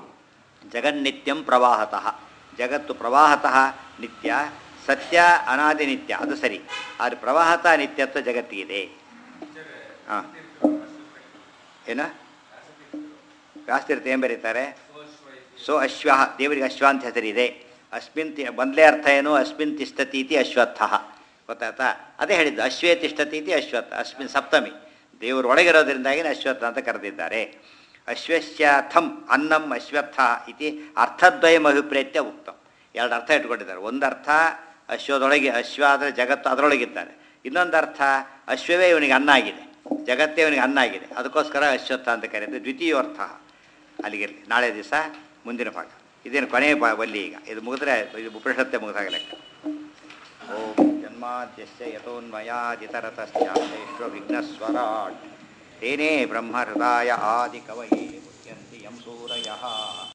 ಜಗನ್ನಿತ್ಯಂ ಪ್ರವಾಹತಃ ಜಗತ್ತು ಪ್ರವಾಹತಃ ನಿತ್ಯ ಸತ್ಯ ಅನಾದಿ ನಿತ್ಯ ಅದು ಸರಿ ಆದರೆ ಪ್ರವಾಹತ ನಿತ್ಯತ್ವ ಜಗತ್ತಿಗಿದೆ ಹಾಂ ಏನು ವ್ಯಾಸತೀರ್ಥ ಏನು ಬರೀತಾರೆ ಸೊ ಅಶ್ವ ದೇವರಿಗೆ ಅಶ್ವ ಅಂತ ಹೆಸರಿದೆ ಅಸ್ಮಿನ್ ತಿ ಮೊದಲೇ ಅರ್ಥ ಏನು ಅಸ್ಮಿನ್ ತಿಷ್ಠತಿ ಇತಿ ಅಶ್ವತ್ಥ ಗೊತ್ತಾಯ್ತಾ ಅದೇ ಹೇಳಿದ್ದು ಅಶ್ವೇ ತಿಷ್ಠತಿ ಇತಿ ಅಶ್ವತ್ಥ ಅಸ್ಮಿನ್ ಸಪ್ತಮಿ ದೇವರು ಒಳಗಿರೋದ್ರಿಂದಾಗಿ ಅಶ್ವತ್ಥ ಅಂತ ಕರೆದಿದ್ದಾರೆ ಅಶ್ವಸ್ಯ ಥಂ ಅನ್ನಂ ಅಶ್ವತ್ಥ ಇತಿ ಅರ್ಥದ್ವಯಂ ಅಭಿಪ್ರೇತ್ಯ ಉಕ್ತಂ ಎರಡು ಅರ್ಥ ಇಟ್ಕೊಂಡಿದ್ದಾರೆ ಒಂದು ಅರ್ಥ ಅಶ್ವದೊಳಗೆ ಅಶ್ವ ಆದರೆ ಜಗತ್ತು ಅದರೊಳಗಿದ್ದಾರೆ ಇನ್ನೊಂದು ಅರ್ಥ ಅಶ್ವವೇ ಇವನಿಗೆ ಅನ್ನ ಆಗಿದೆ ಜಗತ್ತೇ ಇವನಿಗೆ ಅನ್ನ ಆಗಿದೆ ಅದಕ್ಕೋಸ್ಕರ ಅಶ್ವತ್ಥ ಅಂತ ಕರೆಯೋದು ದ್ವಿತೀಯೋರ್ಥ ಅಲ್ಲಿಗಿರಲಿ ನಾಳೆ ದಿವಸ ಮುಂದಿನ ಭಾಗ ಇದೇನು ಕೊನೆಯ ಬಾ ಬಲ್ಲಿ ಈಗ ಇದು ಮುಗಿದ್ರೆ ಇದು ಉಪನಿಷತ್ತೆ ಮುಗಿದಾಗ ಲೆಕ್ಕ ಓಂ ಜನ್ಮಾದ್ಯಸ್ಯ ಯಥೋನ್ಮಯಾದಿತರತಶ್ಚಾಪ್ತೇಶ್ವ ವಿಘ್ನಸ್ವರಾಟ್ ತೇನೇ ಬ್ರಹ್ಮ ಹೃದಯ ಆದಿ ಕವಯೇ ಮುಚ್ಯಂತಿ ಯಂ ಸೂರಯಃ